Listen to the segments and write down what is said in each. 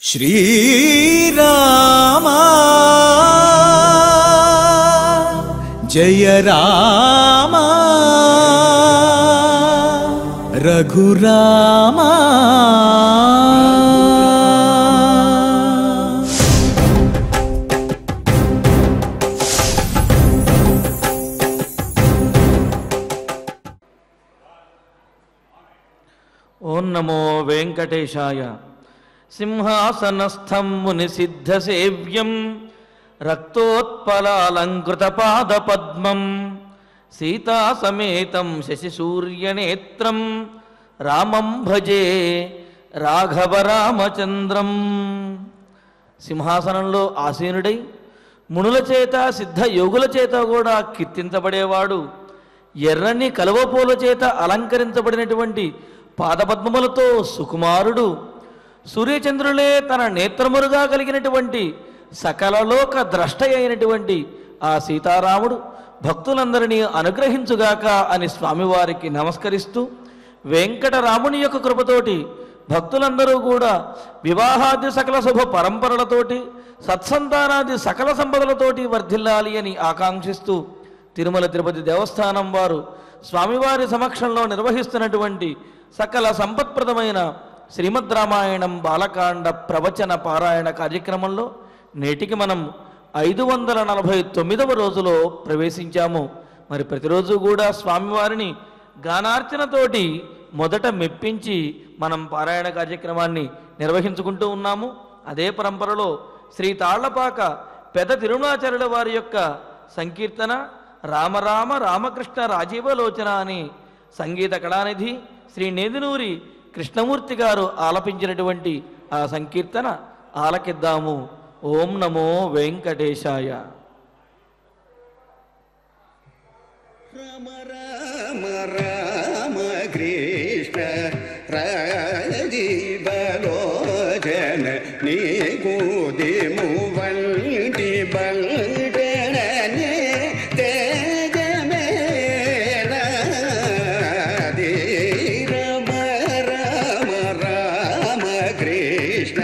శ్రీరామా జయ రామా రఘురామా ఓం నమో వెంకటేశాయ సింహాసనస్థం మునిసిద్ధసేవ్యం రక్తోత్పలాలంకృతపాదపద్మం సీతాసమేతం శశిసూర్యనేత్రం రామం భజే రాఘవ రామచంద్రం సింహాసనంలో ఆసీనుడై మునుల చేత సిద్ధ యోగుల చేత కూడా కీర్తించబడేవాడు ఎర్రని కలువపూల చేత అలంకరించబడినటువంటి పాదపద్మములతో సుకుమారుడు సూర్యచంద్రులే తన నేత్రములుగా కలిగినటువంటి సకలలోక ద్రష్ట అయినటువంటి ఆ సీతారాముడు భక్తులందరినీ అనుగ్రహించుగాక అని స్వామివారికి నమస్కరిస్తూ వెంకటరాముని యొక్క కృపతోటి భక్తులందరూ కూడా వివాహాది సకల శుభ పరంపరలతోటి సత్సంతానాది సకల సంపదలతోటి వర్ధిల్లాలి అని ఆకాంక్షిస్తూ తిరుమల తిరుపతి దేవస్థానం వారు స్వామివారి సమక్షంలో నిర్వహిస్తున్నటువంటి సకల సంపత్ప్రదమైన శ్రీమద్ రామాయణం బాలకాండ ప్రవచన పారాయణ కార్యక్రమంలో నేటికి మనం ఐదు వందల నలభై తొమ్మిదవ రోజులో ప్రవేశించాము మరి ప్రతిరోజు కూడా స్వామివారిని గానార్చనతోటి మొదట మెప్పించి మనం పారాయణ కార్యక్రమాన్ని నిర్వహించుకుంటూ ఉన్నాము అదే పరంపరలో శ్రీ తాళ్లపాక పెద్ద తిరుమలాచార్యుల వారి యొక్క సంకీర్తన రామరామ రామకృష్ణ రాజీవలోచన అని సంగీత కళానిధి శ్రీ నేదునూరి కృష్ణమూర్తి గారు ఆలపించినటువంటి ఆ సంకీర్తన ఆలకిద్దాము ఓం నమో వెంకటేశాయ రామ రామ రామ కృష్ణ రాజీవలోచన నీ గోదిము వంటి బల్డనే తేజమేనాది రామ రామ రామ కృష్ణ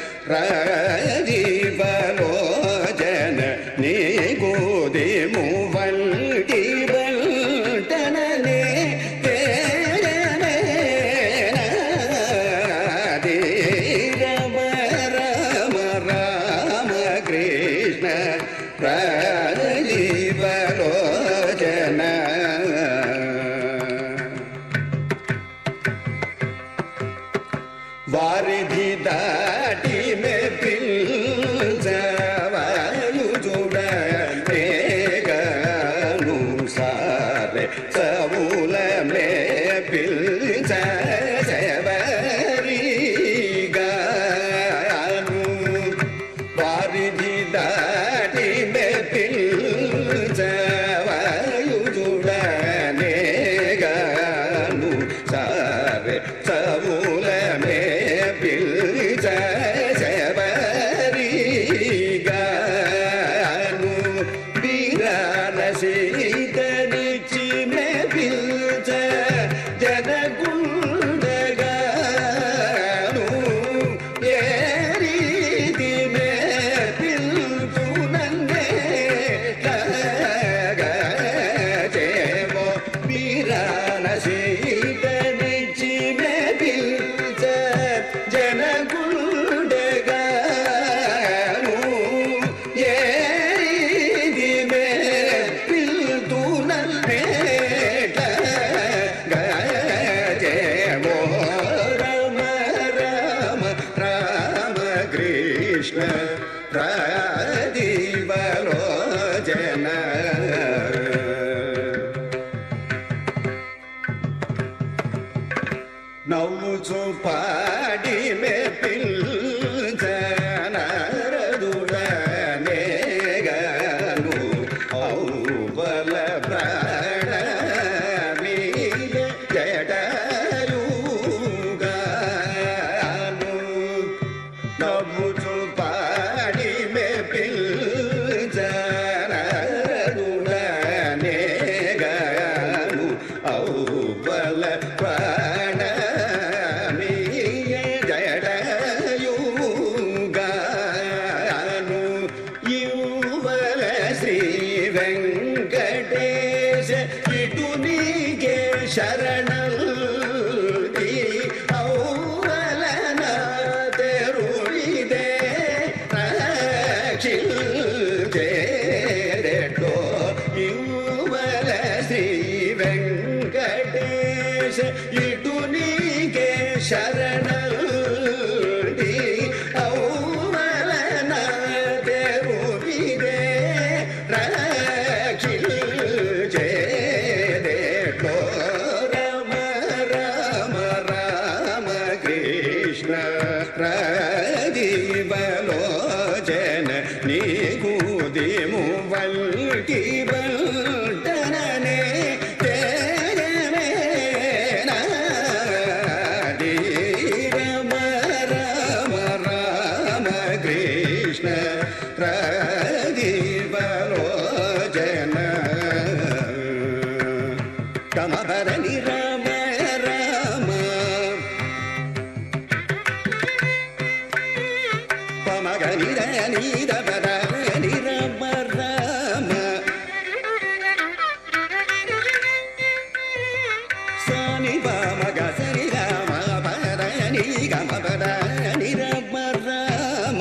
రాజీవలోచన నీ గోదిము వంటి బల్టననే తేజమేనాది రామ రామ రామ కృష్ణ రాజీవలోచన వారిధి దాటి మే పిల్చవాయు చూడను సారే సవుల మే పిల్చ శబరిగాను వారిధి దాటి మే పిల్చవాయు చూడనేగాను సారే సవుల మే పిల్చ శబరిగాను వీరాల సీతనిచ్చి మే పిల్చ జనగుండగాను ఏ రీతి మే పిల్చునన్నే చేవో వీరాల సీతనిచ్చి మే పిల్చ జనగుండగాను ఏ రీతి మే పిల్తునన్నే జయమో రామ రామ రామ కృష్ణ ప్రదీపలోచన నవ్వుచు పాడి మే పిల్చనరదుడనేగాను ఔవల ప్రాణ జడయుగాను నవ్వుచు పాడి మే పిల్చనరదుడనేగాను వెంకటేశ ఇటు నీకే శరణం ఔవలన తెరుడిదే రక్షించేరెట్టో ఇవ్వల శ్రీ వెంకటేశ ఇటు నీకే శరణి ఔవలన తెరుడిదే రక్షించేరెట్టో రమ రమ రామ కృష్ణ ప్రదీపలోచన నీకు దిము వల్కి బల్టననే రమ రమ రామ కృష్ణ ప్రదీపలోచన కమభరణి రామ రామ పమగని రణి దబర ని రామ రామ సాని పమగ సరి రామ పరణి గమ పరణి రామ రామ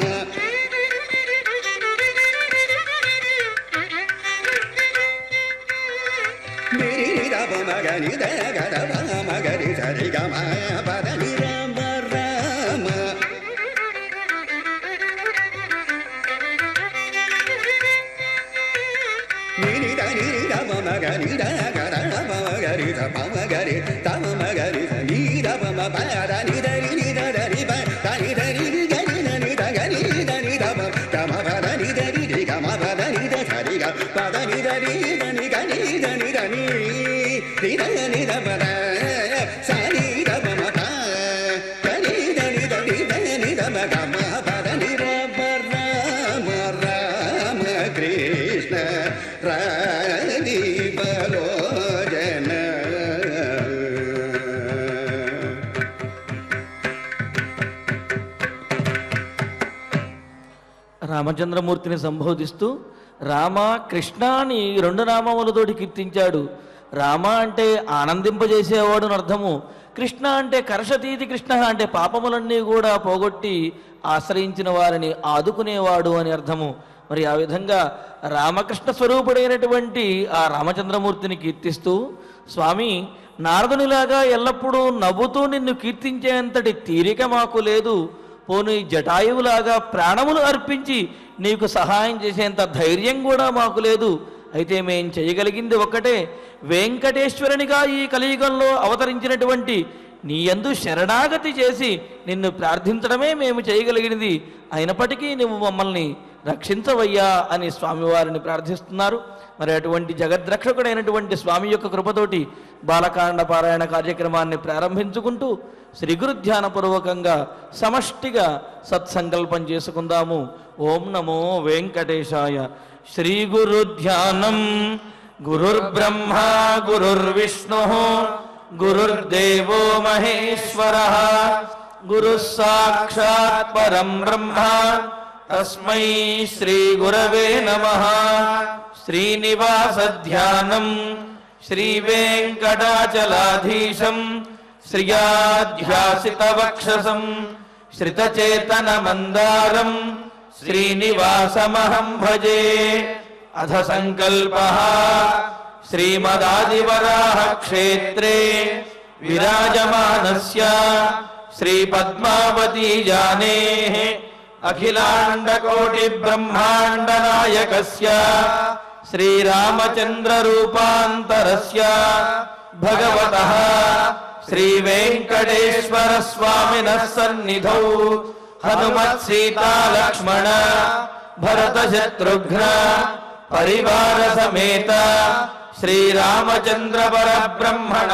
నిరి నిద పమగని ద గద పమగరి సరి గమ పరణి రామ రామ నిరి ద నిరి ద పమగరి ద గద పమగరి ద పమగరి తమ మగరి ద ని ద పమ పద ని ద ని ని ద ద ని ప ద ని ద ని ని గ ని న ని ద గ ని ద ని ద ప గమ పద ని ద ని రి గమ పద ని ద స రి గ పద ని ద ని ద ని గ ని ద ని ద ని రి ద ని ద పద స ని ద ప మ ప ద ని ద ని ద ని ద ని ద మ గ మ పద ని ర ప రామ రామ కృష్ణ ప్రదీపలోచన రామచంద్రమూర్తిని సంబోధిస్తూ రామ కృష్ణ అని ఈ రెండు నామములతోటి కీర్తించాడు రామ అంటే ఆనందింపజేసేవాడు అని అర్థము కృష్ణ అంటే కర్షతీతి కృష్ణ అంటే పాపములన్నీ కూడా పోగొట్టి ఆశ్రయించిన వారిని ఆదుకునేవాడు అని అర్థము మరి ఆ విధంగా రామకృష్ణ స్వరూపుడైనటువంటి ఆ రామచంద్రమూర్తిని కీర్తిస్తూ స్వామి నారదునిలాగా ఎల్లప్పుడూ నవ్వుతూ నిన్ను కీర్తించేంతటి తీరిక మాకు లేదు పోనీ జటాయువులాగా ప్రాణములు అర్పించి నీకు సహాయం చేసేంత ధైర్యం కూడా మాకు లేదు అయితే మేం చేయగలిగింది ఒక్కటే వెంకటేశ్వరునిగా ఈ కలియుగంలో అవతరించినటువంటి నీ యందు శరణాగతి చేసి నిన్ను ప్రార్థించడమే మేము చేయగలిగినది అయినప్పటికీ నువ్వు మమ్మల్ని రక్షించవయ్యా అని స్వామివారిని ప్రార్థిస్తున్నారు మరి అటువంటి జగద్రక్షకుడైనటువంటి స్వామి యొక్క కృపతోటి బాలకాండ పారాయణ కార్యక్రమాన్ని ప్రారంభించుకుంటూ శ్రీ గురు ధ్యానపూర్వకంగా సమష్టిగా సత్సంకల్పం చేసుకుందాము ఓం నమో వెంకటేశాయ శ్రీ గురు ధ్యానం గురుర్బ్రహ్మ గురుర్విష్ణు గురుర్దేవో మహేశ్వర గురు సాక్షాత్ పరం బ్రహ్మ తస్మై శ్రీ గురవే నమ శ్రీనివాస ధ్యానం శ్రీ వెంకటాచలాధీశం శ్రియాధ్యాసిత వక్షసం శ్రితచేతన మందారం శ్రీనివాసమహం భజే అథ సంకల్ప శ్రీమదాదివరాహ క్షేత్రే విరాజమానస్య శ్రీ పద్మావతీ జానే అఖిలాండకోటి బ్రహ్మాండ నాయకస్య శ్రీరామచంద్ర రూపాంతరస్య భగవతః శ్రీ వెంకటేశ్వర స్వామినః సన్నిధౌ హనుమత్ సీతా లక్ష్మణ భరత శత్రుఘ్న పరివార సమేత శ్రీరామచంద్ర పరబ్రహ్మణ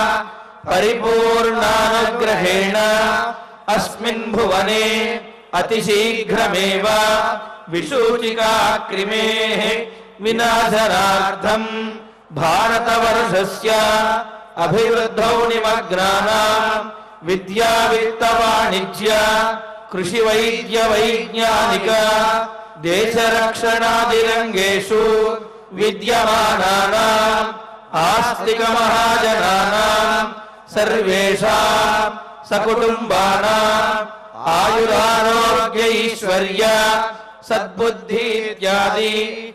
పరిపూర్ణానుగ్రహేణ అస్మిన్ భువనే అతిశీఘ్రమేవ విశూచికా క్రిమే వినాశనార్థం భారతవర్షస్య అభివృద్ధౌ నిమగ్నానాం విద్యా విత్త వాణిజ్య కృషి వైద్య వైజ్ఞానిక దేశ రక్షణాదిరంగేషు విద్యమానానాం ఆస్తికమహాజనానాం సర్వేషాం సకుటుంబానాం ఆయురారోగ్యైశ్వర్య సద్బుద్ధి ఇత్యాది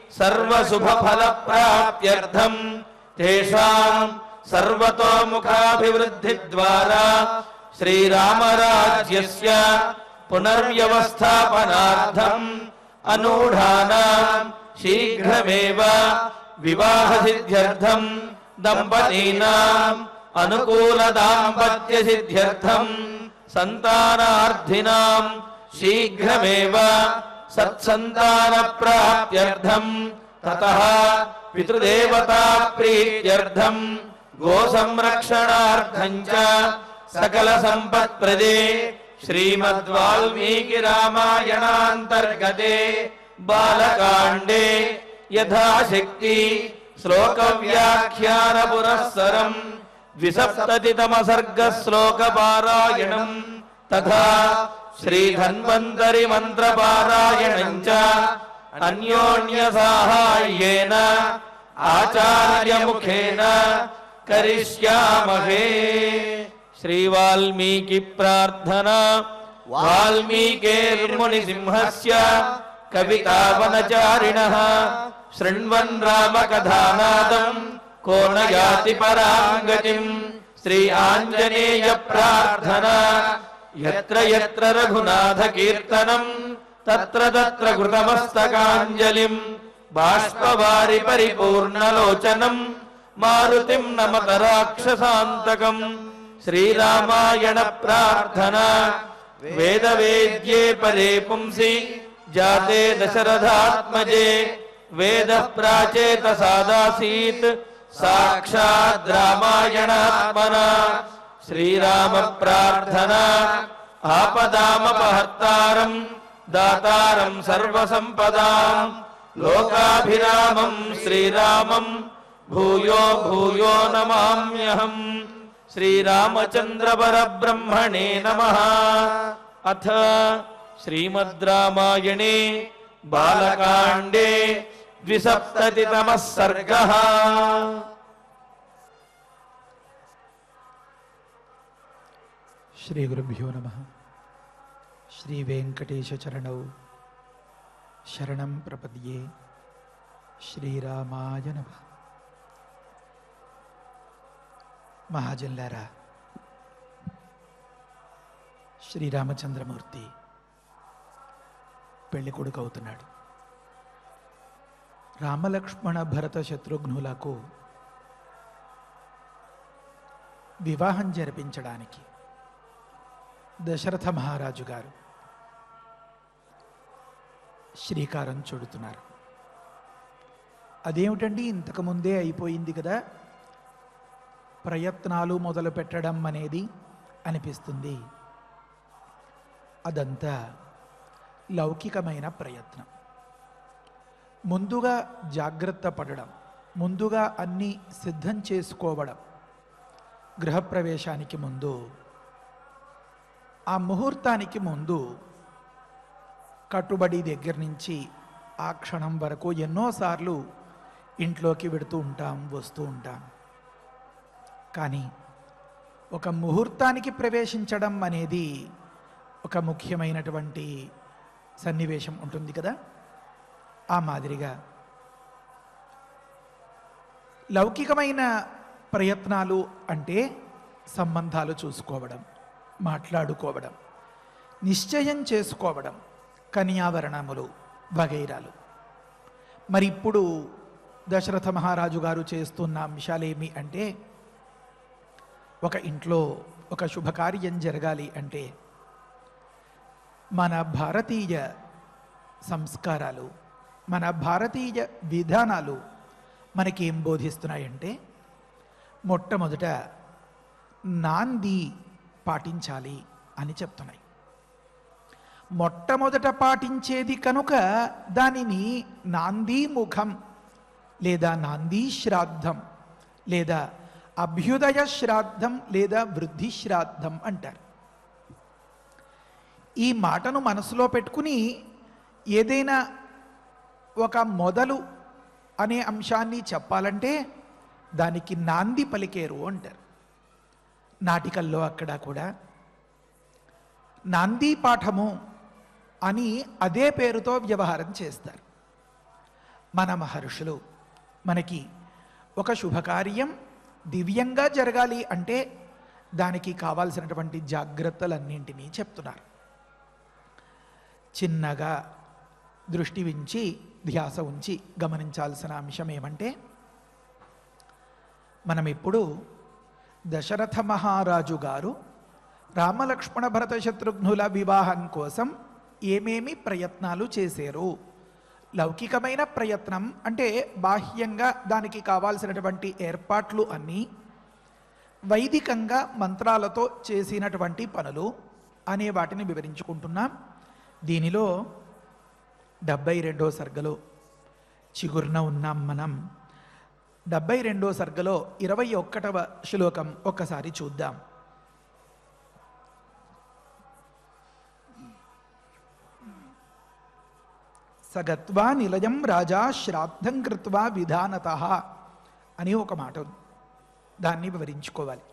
సర్వశుభఫలప్రాప్త్యర్థం తేషాం సర్వతోముఖాభివృద్ధి ద్వారా శ్రీరామరాజ్యస్య పునర్వ్యవస్థాపనార్థం అనూఢానాం శీఘ్రమేవ వివాహసిద్ధ్యర్థం దంపతీనాం అనుకూల దాంపత్య సిద్ధ్యర్థం సంతానార్థినాం శీఘ్రమేవ సత్సంతాన ప్రాప్త్యర్థం తతః పితృదేవతా ప్రీత్యర్థం గో సంరక్షణార్థం చ సకల సంపత్ప్రదే శ్రీమద్వాల్మీకి రామాయణాంతర్గతే బాలకాండే యథాశక్తి శ్లోక వ్యాఖ్యాన పురస్సరం ద్విసప్తతితమ సర్గ శ్లోక పారాయణం తథా శ్రీధన్వంతరి మంత్ర పారాయణం చ అన్యోన్య సాహాయ్యేన ఆచార్య ముఖేన కరిష్యామహే శ్రీ వాల్మీకి ప్రార్థన వాల్మీకేర్ముని సింహస్య కవితావనచారిణ శృణ్వన్ రామ కథానాదం కో న యాతి పరాంగతిం శ్రీ ఆంజనేయ ప్రార్థన యత్ర యత్ర రఘునాథ కీర్తనం తత్ర తత్ర కృతమస్తకాంజలిం బాష్పవారి పరిపూర్ణలోచనం మారుతిం నమత రాక్షసాంతకం శ్రీరామాయణ ప్రార్థన వేద వేద్యే పరే పుంసి జాతే దశరథాత్మజే వేద ప్రాచేత సాదాసీత్ సాక్షాద్ రామాయణాత్మన శ్రీరామ ప్రార్థన ఆపదామపహర్తారం దాతారం సర్వసంపదాం లోకాభిరామం శ్రీరామం భూయో భూయో నమామ్యహం శ్రీరామచంద్ర పరబ్రహ్మణే నమ అథ శ్రీమద్ రామాయణే బాలకాండే ద్విసప్తతితమ సర్గ శ్రీ గురుభ్యో నమ శ్రీ వెంకటేశచరణౌ శరణం ప్రపద్యే శ్రీరామాయ నమ మహాజన్లారా శ్రీరామచంద్రమూర్తి పెళ్లి కొడుకు అవుతున్నాడు రామలక్ష్మణ భరత శత్రుఘ్నులకు వివాహం జరిపించడానికి దశరథ మహారాజు గారు శ్రీకారం చుడుతున్నారు అదేమిటండి ఇంతకుముందే అయిపోయింది కదా ప్రయత్నాలు మొదలు పెట్టడం అనేది అనిపిస్తుంది అదంతా లౌకికమైన ప్రయత్నం ముందుగా జాగ్రత్త పడడం ముందుగా అన్నీ సిద్ధం చేసుకోవడం గృహప్రవేశానికి ముందు ఆ ముహూర్తానికి ముందు కట్టుబడి దగ్గర నుంచి ఆ క్షణం వరకు ఎన్నోసార్లు ఇంట్లోకి వెడుతూ ఉంటాం వస్తూ ఉంటాం కానీ ఒక ముహూర్తానికి ప్రవేశించడం అనేది ఒక ముఖ్యమైనటువంటి సన్నివేశం ఉంటుంది కదా ఆ మాదిరిగా లౌకికమైన ప్రయత్నాలు అంటే సంబంధాలు చూసుకోవడం మాట్లాడుకోవడం నిశ్చయం చేసుకోవడం కన్యావరణములు వగైరాలు మరి ఇప్పుడు దశరథ మహారాజు గారు చేస్తున్న అంశాలేమి అంటే ఒక ఇంట్లో ఒక శుభకార్యం జరగాలి అంటే మన భారతీయ సంస్కారాలు మన భారతీయ విధానాలు మనకేం బోధిస్తున్నాయంటే మొట్టమొదట నాంది పాటించాలి అని చెప్తున్నాయి మొట్టమొదట పాటించేది కనుక దానిని నాందీ ముఖం లేదా నాందీ శ్రాద్ధం లేదా అభ్యుదయ శ్రాద్ధం లేదా వృద్ధి శ్రాద్ధం అంటారు ఈ మాటను మనసులో పెట్టుకుని ఏదైనా ఒక మొదలు అనే అంశాన్ని చెప్పాలంటే దానికి నాంది పలికేరు అంటారు నాటికల్లో అక్కడ కూడా నాంది పాఠము అని అదే పేరుతో వ్యవహారం చేస్తారు మన మహర్షులు మనకి ఒక శుభకార్యం దివ్యంగా జరగాలి అంటే దానికి కావాల్సినటువంటి జాగ్రత్తలన్నింటినీ చెప్తున్నారు చిన్నగా దృష్టి ఉంచి ధ్యాస ఉంచి గమనించాల్సిన అంశం ఏమంటే మనం ఇప్పుడు దశరథ మహారాజు గారు రామలక్ష్మణ భరత శత్రుఘ్నుల వివాహం కోసం ఏమేమి ప్రయత్నాలు చేశారు లౌకికమైన ప్రయత్నం అంటే బాహ్యంగా దానికి కావాల్సినటువంటి ఏర్పాట్లు అన్నీ వైదికంగా మంత్రాలతో చేసినటువంటి పనులు అనే వాటిని వివరించుకుంటున్నాం దీనిలో డెబ్బై రెండో సర్గలో చిగుర్న ఉన్నాం మనం డెబ్బై రెండో సర్గలో ఇరవై ఒక్కటవ శ్లోకం ఒక్కసారి చూద్దాం సగత్వా నిలయం రాజా శ్రాద్ధం కృత్వా విధానత అని ఒక మాట ఉంది దాన్ని వివరించుకోవాలి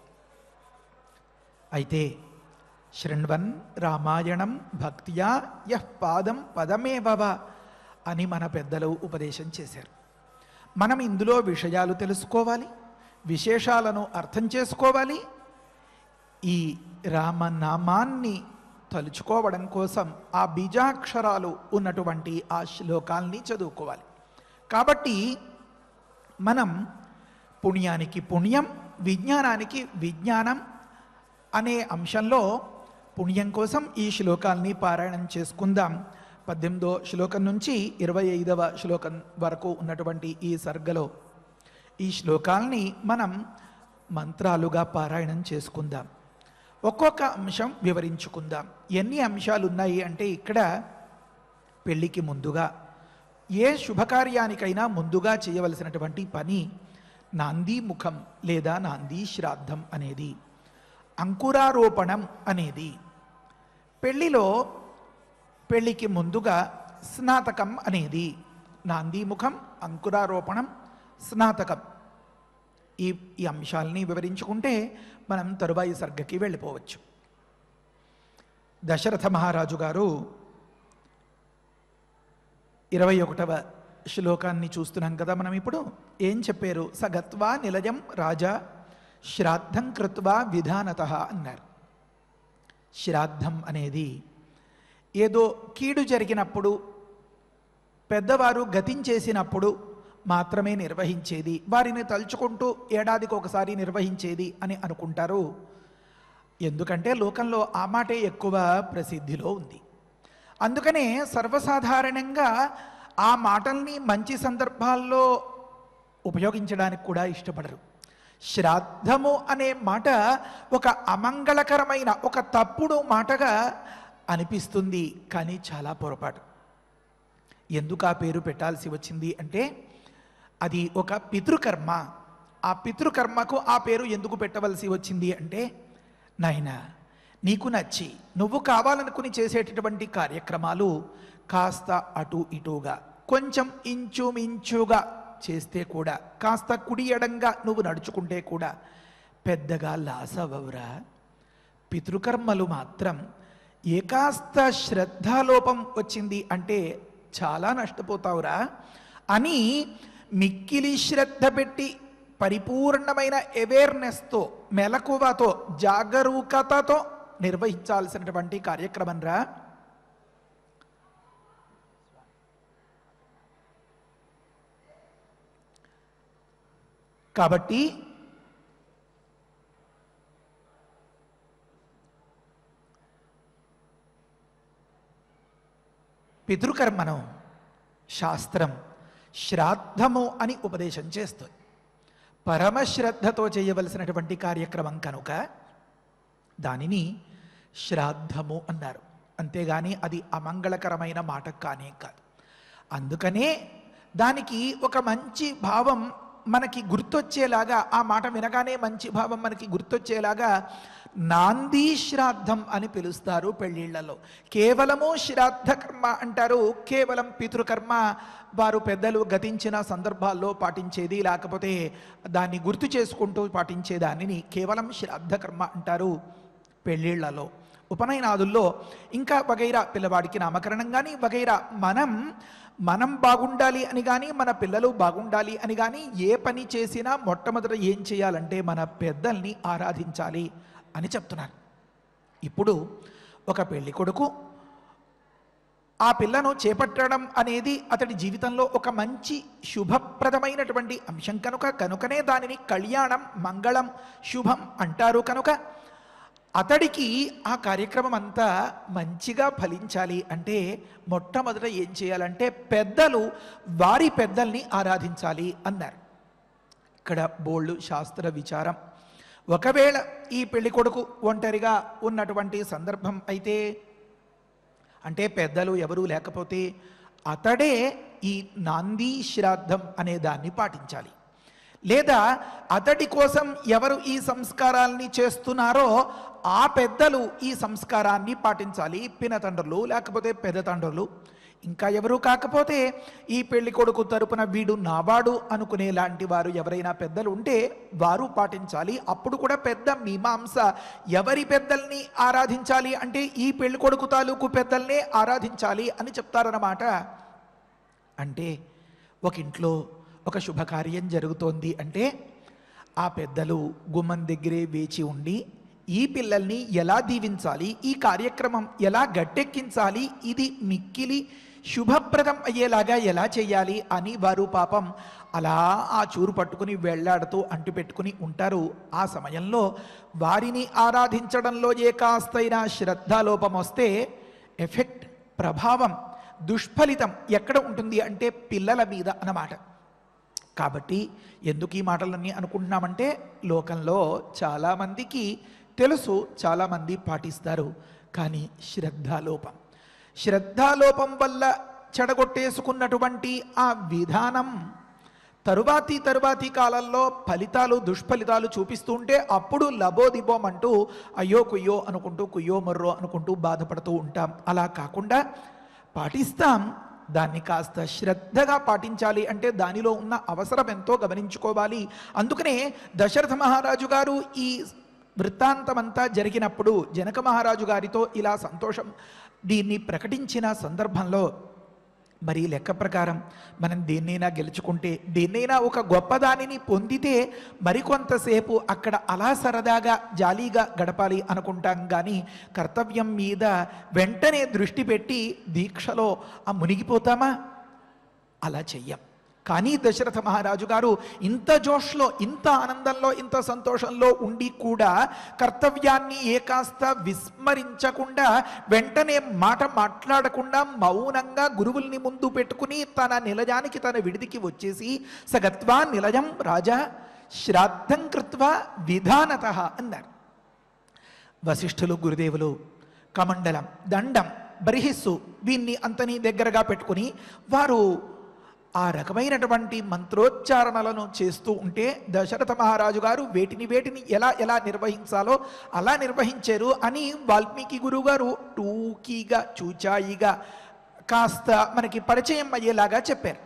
అయితే శృణ్వన్ రామాయణం భక్త్యా యః పాదం పదమేవవ అని మన పెద్దలు ఉపదేశం చేశారు మనం ఇందులో విషయాలు తెలుసుకోవాలి విశేషాలను అర్థం చేసుకోవాలి ఈ రామనామాన్ని తలుచుకోవడం కోసం ఆ బీజాక్షరాలు ఉన్నటువంటి ఆ శ్లోకాల్ని చదువుకోవాలి కాబట్టి మనం పుణ్యానికి పుణ్యం విజ్ఞానానికి విజ్ఞానం అనే అంశంలో పుణ్యం కోసం ఈ శ్లోకాల్ని పారాయణం చేసుకుందాం పద్దెనిమిదో శ్లోకం నుంచి ఇరవై ఐదవ శ్లోకం వరకు ఉన్నటువంటి ఈ సర్గలో ఈ శ్లోకాల్ని మనం మంత్రాలుగా పారాయణం చేసుకుందాం ఒక్కొక్క అంశం వివరించుకుందాం ఎన్ని అంశాలు ఉన్నాయి అంటే ఇక్కడ పెళ్ళికి ముందుగా ఏ శుభకార్యానికైనా ముందుగా చేయవలసినటువంటి పని నాంది ముఖం లేదా నాంది శ్రాద్ధం అనేది అంకురారోపణం అనేది పెళ్లిలో పెళ్లికి ముందుగా స్నాతకం అనేది నాంది ముఖం అంకురారోపణం స్నాతకం ఈ ఈ అంశాలని వివరించుకుంటే మనం తరువాయి సర్గకి వెళ్ళిపోవచ్చు దశరథ మహారాజు గారు ఇరవై ఒకటవ శ్లోకాన్ని చూస్తున్నాం కదా మనం ఇప్పుడు ఏం చెప్పారు సగత్వా నిలయం రాజా శ్రాద్ధం కృత్వా విధానత అన్నారు శ్రాద్ధం అనేది ఏదో కీడు జరిగినప్పుడు పెద్దవారు గతించేసినప్పుడు మాత్రమే నిర్వహించేది వారిని తలుచుకుంటూ ఏడాదికి ఒకసారి నిర్వహించేది అని అనుకుంటారు ఎందుకంటే లోకంలో ఆ మాటే ఎక్కువ ప్రసిద్ధిలో ఉంది అందుకనే సర్వసాధారణంగా ఆ మాటల్ని మంచి సందర్భాల్లో ఉపయోగించడానికి కూడా ఇష్టపడరు శ్రాద్ధము అనే మాట ఒక అమంగళకరమైన ఒక తప్పుడు మాటగా అనిపిస్తుంది కానీ చాలా పొరపాటు ఎందుకు ఆ పేరు పెట్టాల్సి వచ్చింది అంటే అది ఒక పితృకర్మ ఆ పితృకర్మకు ఆ పేరు ఎందుకు పెట్టవలసి వచ్చింది అంటే నాయనా నీకు నచ్చి నువ్వు కావాలనుకుని చేసేటటువంటి కార్యక్రమాలు కాస్త అటు ఇటుగా కొంచెం ఇంచుమించుగా చేస్తే కూడా కాస్త కుడి ఎడంగా నువ్వు నడుచుకుంటే కూడా పెద్దగా లాస్ అవ్వవురా పితృకర్మలు మాత్రం ఏ కాస్త శ్రద్ధాలోపం వచ్చింది అంటే చాలా నష్టపోతావురా అని మిక్కిలి శ్రద్ధ పెట్టి పరిపూర్ణమైన అవేర్నెస్తో మెలకువతో జాగరూకతతో నిర్వహించాల్సినటువంటి కార్యక్రమం రా కాబట్టి పితృకర్మను శాస్త్రం శ్రాద్ధము అని ఉపదేశం చేస్తుంది పరమశ్రద్ధతో చేయవలసినటువంటి కార్యక్రమం కనుక దానిని శ్రాద్ధము అన్నారు అంతేగాని అది అమంగళకరమైన మాట కానే కాదు అందుకనే దానికి ఒక మంచి భావం మనకి గుర్తొచ్చేలాగా ఆ మాట వినగానే మంచి భావం మనకి గుర్తొచ్చేలాగా నాంది శ్రాద్ధం అని పిలుస్తారు పెళ్ళిళ్ళలో కేవలము శ్రాద్ధ కర్మ అంటారు కేవలం పితృకర్మ వారు పెద్దలు గతించిన సందర్భాల్లో పాటించేది లేకపోతే దాన్ని గుర్తు చేసుకుంటూ పాటించే దానిని కేవలం శ్రాద్ధ కర్మ అంటారు పెళ్ళిళ్ళలో ఉపనయనాదుల్లో ఇంకా వగైరా పిల్లవాడికి నామకరణం కానీ వగైరా మనం మనం బాగుండాలి అని కానీ మన పిల్లలు బాగుండాలి అని కానీ ఏ పని చేసినా మొట్టమొదట ఏం చేయాలంటే మన పెద్దల్ని ఆరాధించాలి అని చెప్తున్నారు ఇప్పుడు ఒక పెళ్లి కొడుకు ఆ పిల్లను చేపట్టడం అనేది అతడి జీవితంలో ఒక మంచి శుభప్రదమైనటువంటి అంశం కనుక కనుకనే దానిని కళ్యాణం మంగళం శుభం అంటారు కనుక అతడికి ఆ కార్యక్రమం అంతా మంచిగా ఫలించాలి అంటే మొట్టమొదట ఏం చేయాలంటే పెద్దలు వారి పెద్దల్ని ఆరాధించాలి అన్నారు ఇక్కడ బోళ్ళు శాస్త్ర విచారం ఒకవేళ ఈ పెళ్లి కొడుకు ఒంటరిగా ఉన్నటువంటి సందర్భం అయితే అంటే పెద్దలు ఎవరూ లేకపోతే అతడే ఈ నాంది శ్రాద్ధం అనే దాన్ని పాటించాలి లేదా అతడి కోసం ఎవరు ఈ సంస్కారాల్ని చేస్తున్నారో ఆ పెద్దలు ఈ సంస్కారాన్ని పాటించాలి పినతండ్రులు లేకపోతే పెద్ద తండ్రులు ఇంకా ఎవరు కాకపోతే ఈ పెళ్లి కొడుకు తరపున వీడు నావాడు అనుకునే లాంటి వారు ఎవరైనా పెద్దలు ఉంటే వారు పాటించాలి అప్పుడు కూడా పెద్ద మీమాంస ఎవరి పెద్దల్ని ఆరాధించాలి అంటే ఈ పెళ్లి కొడుకు తాలూకు పెద్దల్నే ఆరాధించాలి అని చెప్తారన్నమాట అంటే ఒక ఇంట్లో ఒక శుభకార్యం జరుగుతోంది అంటే ఆ పెద్దలు గుమ్మం దగ్గరే వేచి ఉండి ఈ పిల్లల్ని ఎలా దీవించాలి ఈ కార్యక్రమం ఎలా గట్టెక్కించాలి ఇది మిక్కిలి శుభప్రదం అయ్యేలాగా ఎలా చేయాలి అని వారు పాపం అలా ఆ చూరు పట్టుకుని వెళ్ళాడుతూ అంటు పెట్టుకుని ఉంటారు ఆ సమయంలో వారిని ఆరాధించడంలో ఏ కాస్తైనా శ్రద్ధాలోపం వస్తే ఎఫెక్ట్ ప్రభావం దుష్ఫలితం ఎక్కడ ఉంటుంది అంటే పిల్లల మీద అన్నమాట కాబట్టి ఎందుకు ఈ మాటలన్నీ అనుకుంటున్నామంటే లోకంలో చాలామందికి తెలుసు చాలామంది పాటిస్తారు కానీ శ్రద్ధాలోపం శ్రద్ధాలోపం వల్ల చెడగొట్టేసుకున్నటువంటి ఆ విధానం తరువాతి తరువాతి కాలంలో ఫలితాలు దుష్ఫలితాలు చూపిస్తూ ఉంటే అప్పుడు లబోదిబోం అంటూ అయ్యో కుయ్యో అనుకుంటూ కుయ్యో మొర్రో అనుకుంటూ బాధపడుతూ ఉంటాం అలా కాకుండా పాటిస్తాం దాన్ని కాస్త శ్రద్ధగా పాటించాలి అంటే దానిలో ఉన్న అవసరం ఎంతో గమనించుకోవాలి అందుకనే దశరథ మహారాజు గారు ఈ వృత్తాంతమంతా జరిగినప్పుడు జనక మహారాజు గారితో ఇలా సంతోషం దీన్ని ప్రకటించిన సందర్భంలో మరి లెక్క ప్రకారం మనం దేన్నైనా గెలుచుకుంటే దేన్నైనా ఒక గొప్పదానిని పొందితే మరికొంతసేపు అక్కడ అలా సరదాగా జాలీగా గడపాలి అనుకుంటాం కానీ కర్తవ్యం మీద వెంటనే దృష్టి పెట్టి దీక్షలో ఆ మునిగిపోతామా అలా చెయ్యం కానీ దశరథ మహారాజు గారు ఇంత జోష్లో ఇంత ఆనందంలో ఇంత సంతోషంలో ఉండి కూడా కర్తవ్యాన్ని ఏ కాస్త విస్మరించకుండా వెంటనే మాట మాట్లాడకుండా మౌనంగా గురువుల్ని ముందు పెట్టుకుని తన నిలయానికి తన విడిదికి వచ్చేసి సగత్వా నిలయం రాజా శ్రాద్ధం కృత్వా విధానత అన్నారు వశిష్ఠులు గురుదేవులు కమండలం దండం బర్హిస్సు వీన్ని అంతని దగ్గరగా పెట్టుకుని వారు ఆ రకమైనటువంటి మంత్రోచ్చారణలను చేస్తూ ఉంటే దశరథ మహారాజు గారు వేటిని వేటిని ఎలా ఎలా నిర్వహించాలో అలా నిర్వహించారు అని వాల్మీకి గురువు గారు టూకీగా చూచాయిగా కాస్త మనకి పరిచయం అయ్యేలాగా చెప్పారు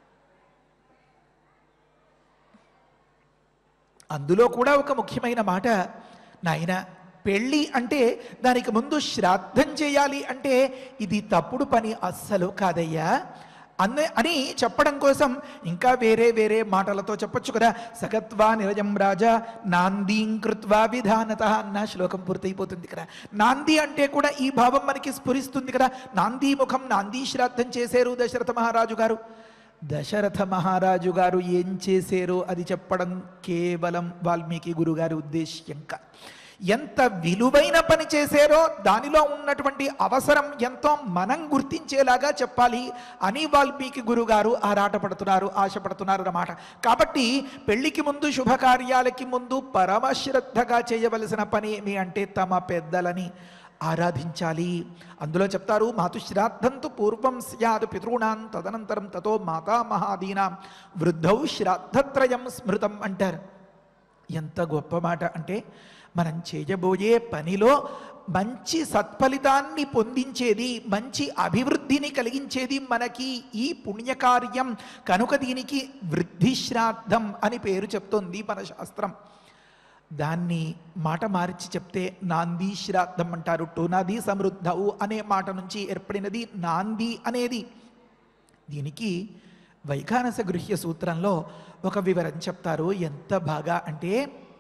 అందులో కూడా ఒక ముఖ్యమైన మాట నాయన పెళ్ళి అంటే దానికి ముందు శ్రాద్ధం చేయాలి అంటే ఇది తప్పుడు పని అస్సలు కాదయ్యా అన్న అని చెప్పడం కోసం ఇంకా వేరే వేరే మాటలతో చెప్పొచ్చు కదా సగత్వా నిరజం రాజా నాందీం కృత్వా విధానత అన్న శ్లోకం పూర్తయిపోతుంది కదా నాంది అంటే కూడా ఈ భావం మనకి స్ఫురిస్తుంది కదా నాంది ముఖం నాంది శ్రాద్ధం చేశారు దశరథ మహారాజు గారు దశరథ మహారాజు గారు ఏం చేశారో అది చెప్పడం కేవలం వాల్మీకి గురుగారి ఉద్దేశ్యం కాదు ఎంత విలువైన పని చేశారో దానిలో ఉన్నటువంటి అవసరం ఎంతో మనం గుర్తించేలాగా చెప్పాలి అని వాల్మీకి గురుగారు ఆరాటపడుతున్నారు ఆశపడుతున్నారు అన్నమాట కాబట్టి పెళ్లికి ముందు శుభకార్యాలకి ముందు పరమశ్రద్ధగా చేయవలసిన పని ఏమి అంటే తమ పెద్దలని ఆరాధించాలి అందులో చెప్తారు మాతుశ్రాద్ధంతు పూర్వం స్యాదు పితృణాం తదనంతరం తతో మాతామహాదీనాం వృద్ధౌ శ్రాద్ధత్రయం స్మృతం అంటారు ఎంత గొప్ప మాట అంటే మనం చేయబోయే పనిలో మంచి సత్ఫలితాన్ని పొందించేది మంచి అభివృద్ధిని కలిగించేది మనకి ఈ పుణ్యకార్యం కనుక దీనికి వృద్ధి శ్రాద్ధం అని పేరు చెప్తోంది మన శాస్త్రం దాన్ని మాట మార్చి చెప్తే నాంది శ్రాద్ధం అంటారు టోనాది సమృద్ధవు అనే మాట నుంచి ఏర్పడినది నాంది అనేది దీనికి వైఖానస గృహ్య సూత్రంలో ఒక వివరం చెప్తారు ఎంత బాగా అంటే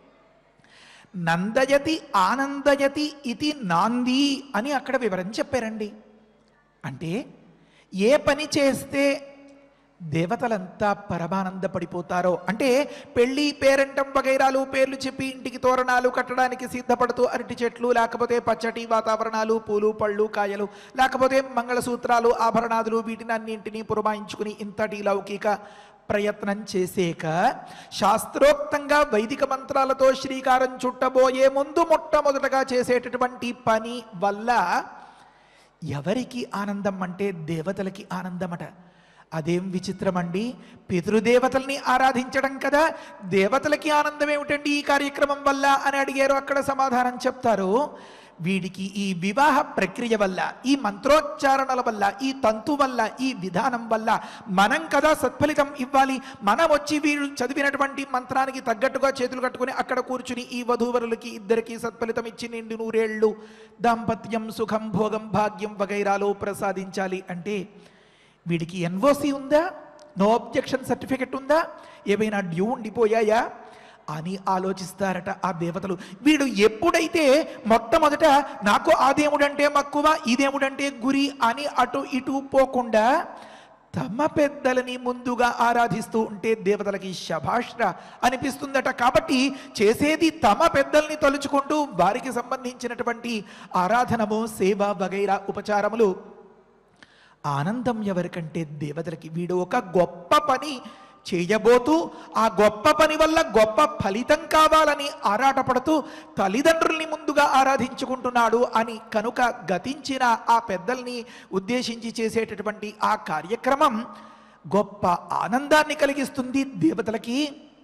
నందయతి ఆనందయతి ఇది నాంది అని అక్కడ వివరం చెప్పారండి అంటే ఏ పని చేస్తే దేవతలంతా పరమానందపడిపోతారో అంటే పెళ్లి పేరంటం వగైరాలు పేర్లు చెప్పి ఇంటికి తోరణాలు కట్టడానికి సిద్ధపడుతూ అరటి చెట్లు లేకపోతే పచ్చటి వాతావరణాలు పూలు పళ్ళు కాయలు లేకపోతే మంగళసూత్రాలు ఆభరణాదులు వీటిని అన్నింటినీ పురమాయించుకుని ఇంతటి లౌకిక ప్రయత్నం చేసేక శాస్త్రోక్తంగా వైదిక మంత్రాలతో శ్రీకారం చుట్టబోయే ముందు మొట్టమొదటగా చేసేటటువంటి పని వల్ల ఎవరికి ఆనందం అంటే దేవతలకి ఆనందమట అదేం విచిత్రం అండి పితృదేవతల్ని ఆరాధించడం కదా దేవతలకి ఆనందం ఏమిటండి ఈ కార్యక్రమం వల్ల అని అడిగారు అక్కడ సమాధానం చెప్తారు వీడికి ఈ వివాహ ప్రక్రియ వల్ల ఈ మంత్రోచ్చారణల వల్ల ఈ తంతు వల్ల ఈ విధానం వల్ల మనం కదా సత్ఫలితం ఇవ్వాలి మనం వచ్చి వీళ్ళు చదివినటువంటి మంత్రానికి తగ్గట్టుగా చేతులు కట్టుకుని అక్కడ కూర్చుని ఈ వధూవరులకి ఇద్దరికి సత్ఫలితం ఇచ్చి నిండు నూరేళ్ళు దాంపత్యం సుఖం భోగం భాగ్యం వగైరాలో ప్రసాదించాలి అంటే వీడికి ఎన్ఓసి ఉందా నో అబ్జెక్షన్ సర్టిఫికెట్ ఉందా ఏవైనా డ్యూ ఉండిపోయాయా అని ఆలోచిస్తారట ఆ దేవతలు వీడు ఎప్పుడైతే మొట్టమొదట నాకు ఆ దేవుడంటే మక్కువ ఈ దేవుడంటే గురి అని అటు ఇటు పోకుండా తమ పెద్దలని ముందుగా ఆరాధిస్తూ ఉంటే దేవతలకి శభాష్ర అనిపిస్తుందట కాబట్టి చేసేది తమ పెద్దల్ని తలుచుకుంటూ వారికి సంబంధించినటువంటి ఆరాధనము సేవ వగైరా ఉపచారములు ఆనందం ఎవరికంటే దేవతలకి వీడు ఒక గొప్ప పని చేయబోతూ ఆ గొప్ప పని వల్ల గొప్ప ఫలితం కావాలని ఆరాటపడుతూ తల్లిదండ్రుల్ని ముందుగా ఆరాధించుకుంటున్నాడు అని కనుక గతించిన ఆ పెద్దల్ని ఉద్దేశించి చేసేటటువంటి ఆ కార్యక్రమం గొప్ప ఆనందాన్ని కలిగిస్తుంది దేవతలకి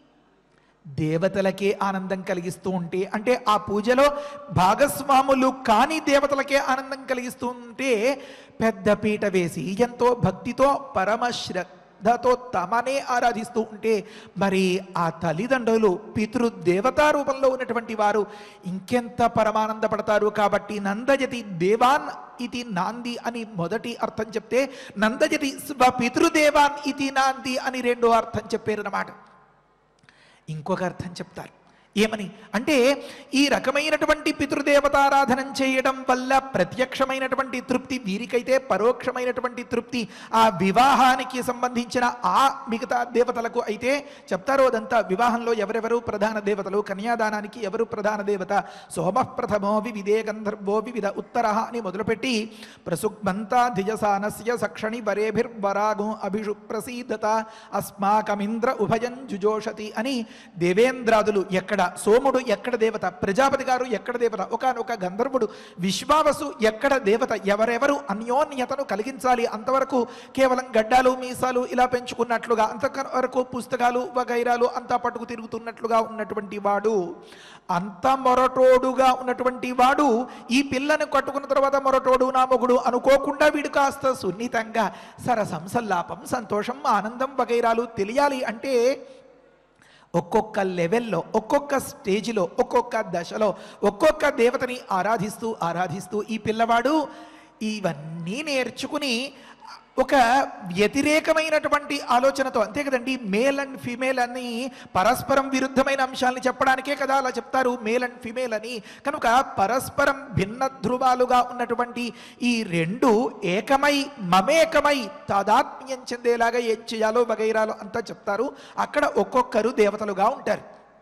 దేవతలకే ఆనందం కలిగిస్తూ ఉంటే అంటే ఆ పూజలో భాగస్వాములు కాని దేవతలకే ఆనందం కలిగిస్తూ ఉంటే పెద్ద పీట వేసి ఎంతో భక్తితో పరమ శ్రద్ధతో తమనే ఆరాధిస్తూ ఉంటే మరి ఆ తల్లిదండ్రులు పితృదేవతా రూపంలో ఉన్నటువంటి వారు ఇంకెంత పరమానందపడతారు కాబట్టి నందజతి దేవాన్ ఇది నాంది అని మొదటి అర్థం చెప్తే నందజతి స్వ పితృదేవాన్ ఇది నాంది అని రెండో అర్థం చెప్పారన్నమాట ఇంకొక అర్థం చెప్తారు ఏమని అంటే ఈ రకమైనటువంటి పితృదేవతారాధనం చేయడం వల్ల ప్రత్యక్షమైనటువంటి తృప్తి వీరికైతే పరోక్షమైనటువంటి తృప్తి ఆ వివాహానికి సంబంధించిన ఆ మిగతా దేవతలకు అయితే చెప్తారు అదంతా వివాహంలో ఎవరెవరు ప్రధాన దేవతలు కన్యాదానానికి ఎవరు ప్రధాన దేవత సోమ ప్రథమో వివిధే గంధర్వో వివిధ ఉత్తర అని మొదలుపెట్టి ప్రసుగ్మంతా ధిజసానస్య సక్షణి వరేభిర్వరాగో అభిషు ప్రసీదత అస్మాకమింద్ర ఉభయం జుజోషతి అని దేవేంద్రాదులు ఎక్కడ సోముడు ఎక్కడ దేవత ప్రజాపతి గారు ఎక్కడ దేవత ఒకనొక గంధర్వుడు విశ్వావసు ఎక్కడ దేవత ఎవరెవరు అన్యోన్యతను కలిగించాలి అంతవరకు కేవలం గడ్డాలు మీసాలు ఇలా పెంచుకున్నట్లుగా అంతవరకు పుస్తకాలు వగైరాలు అంతా పట్టుకు తిరుగుతున్నట్లుగా ఉన్నటువంటి వాడు అంత మొరటోడుగా ఉన్నటువంటి వాడు ఈ పిల్లను కట్టుకున్న తర్వాత మొరటోడు నా మొగుడు అనుకోకుండా వీడు కాస్త సున్నితంగా సర సంసల్లాపం సంతోషం ఆనందం వగైరాలు తెలియాలి అంటే ఒక్కొక్క లెవెల్లో ఒక్కొక్క స్టేజిలో ఒక్కొక్క దశలో ఒక్కొక్క దేవతని ఆరాధిస్తూ ఆరాధిస్తూ ఈ పిల్లవాడు ఇవన్నీ నేర్చుకుని ఒక వ్యతిరేకమైనటువంటి ఆలోచనతో అంతే కదండి మేల్ అండ్ ఫిమేల్ అని పరస్పరం విరుద్ధమైన అంశాలని చెప్పడానికే కదా అలా చెప్తారు మేల్ అండ్ ఫిమేల్ అని కనుక పరస్పరం భిన్న ధ్రువాలుగా ఉన్నటువంటి ఈ రెండు ఏకమై మమేకమై తాదాత్మ్యం చెందేలాగా ఏం చేయాలో వగైరాలో అంతా చెప్తారు అక్కడ ఒక్కొక్కరు దేవతలుగా ఉంటారు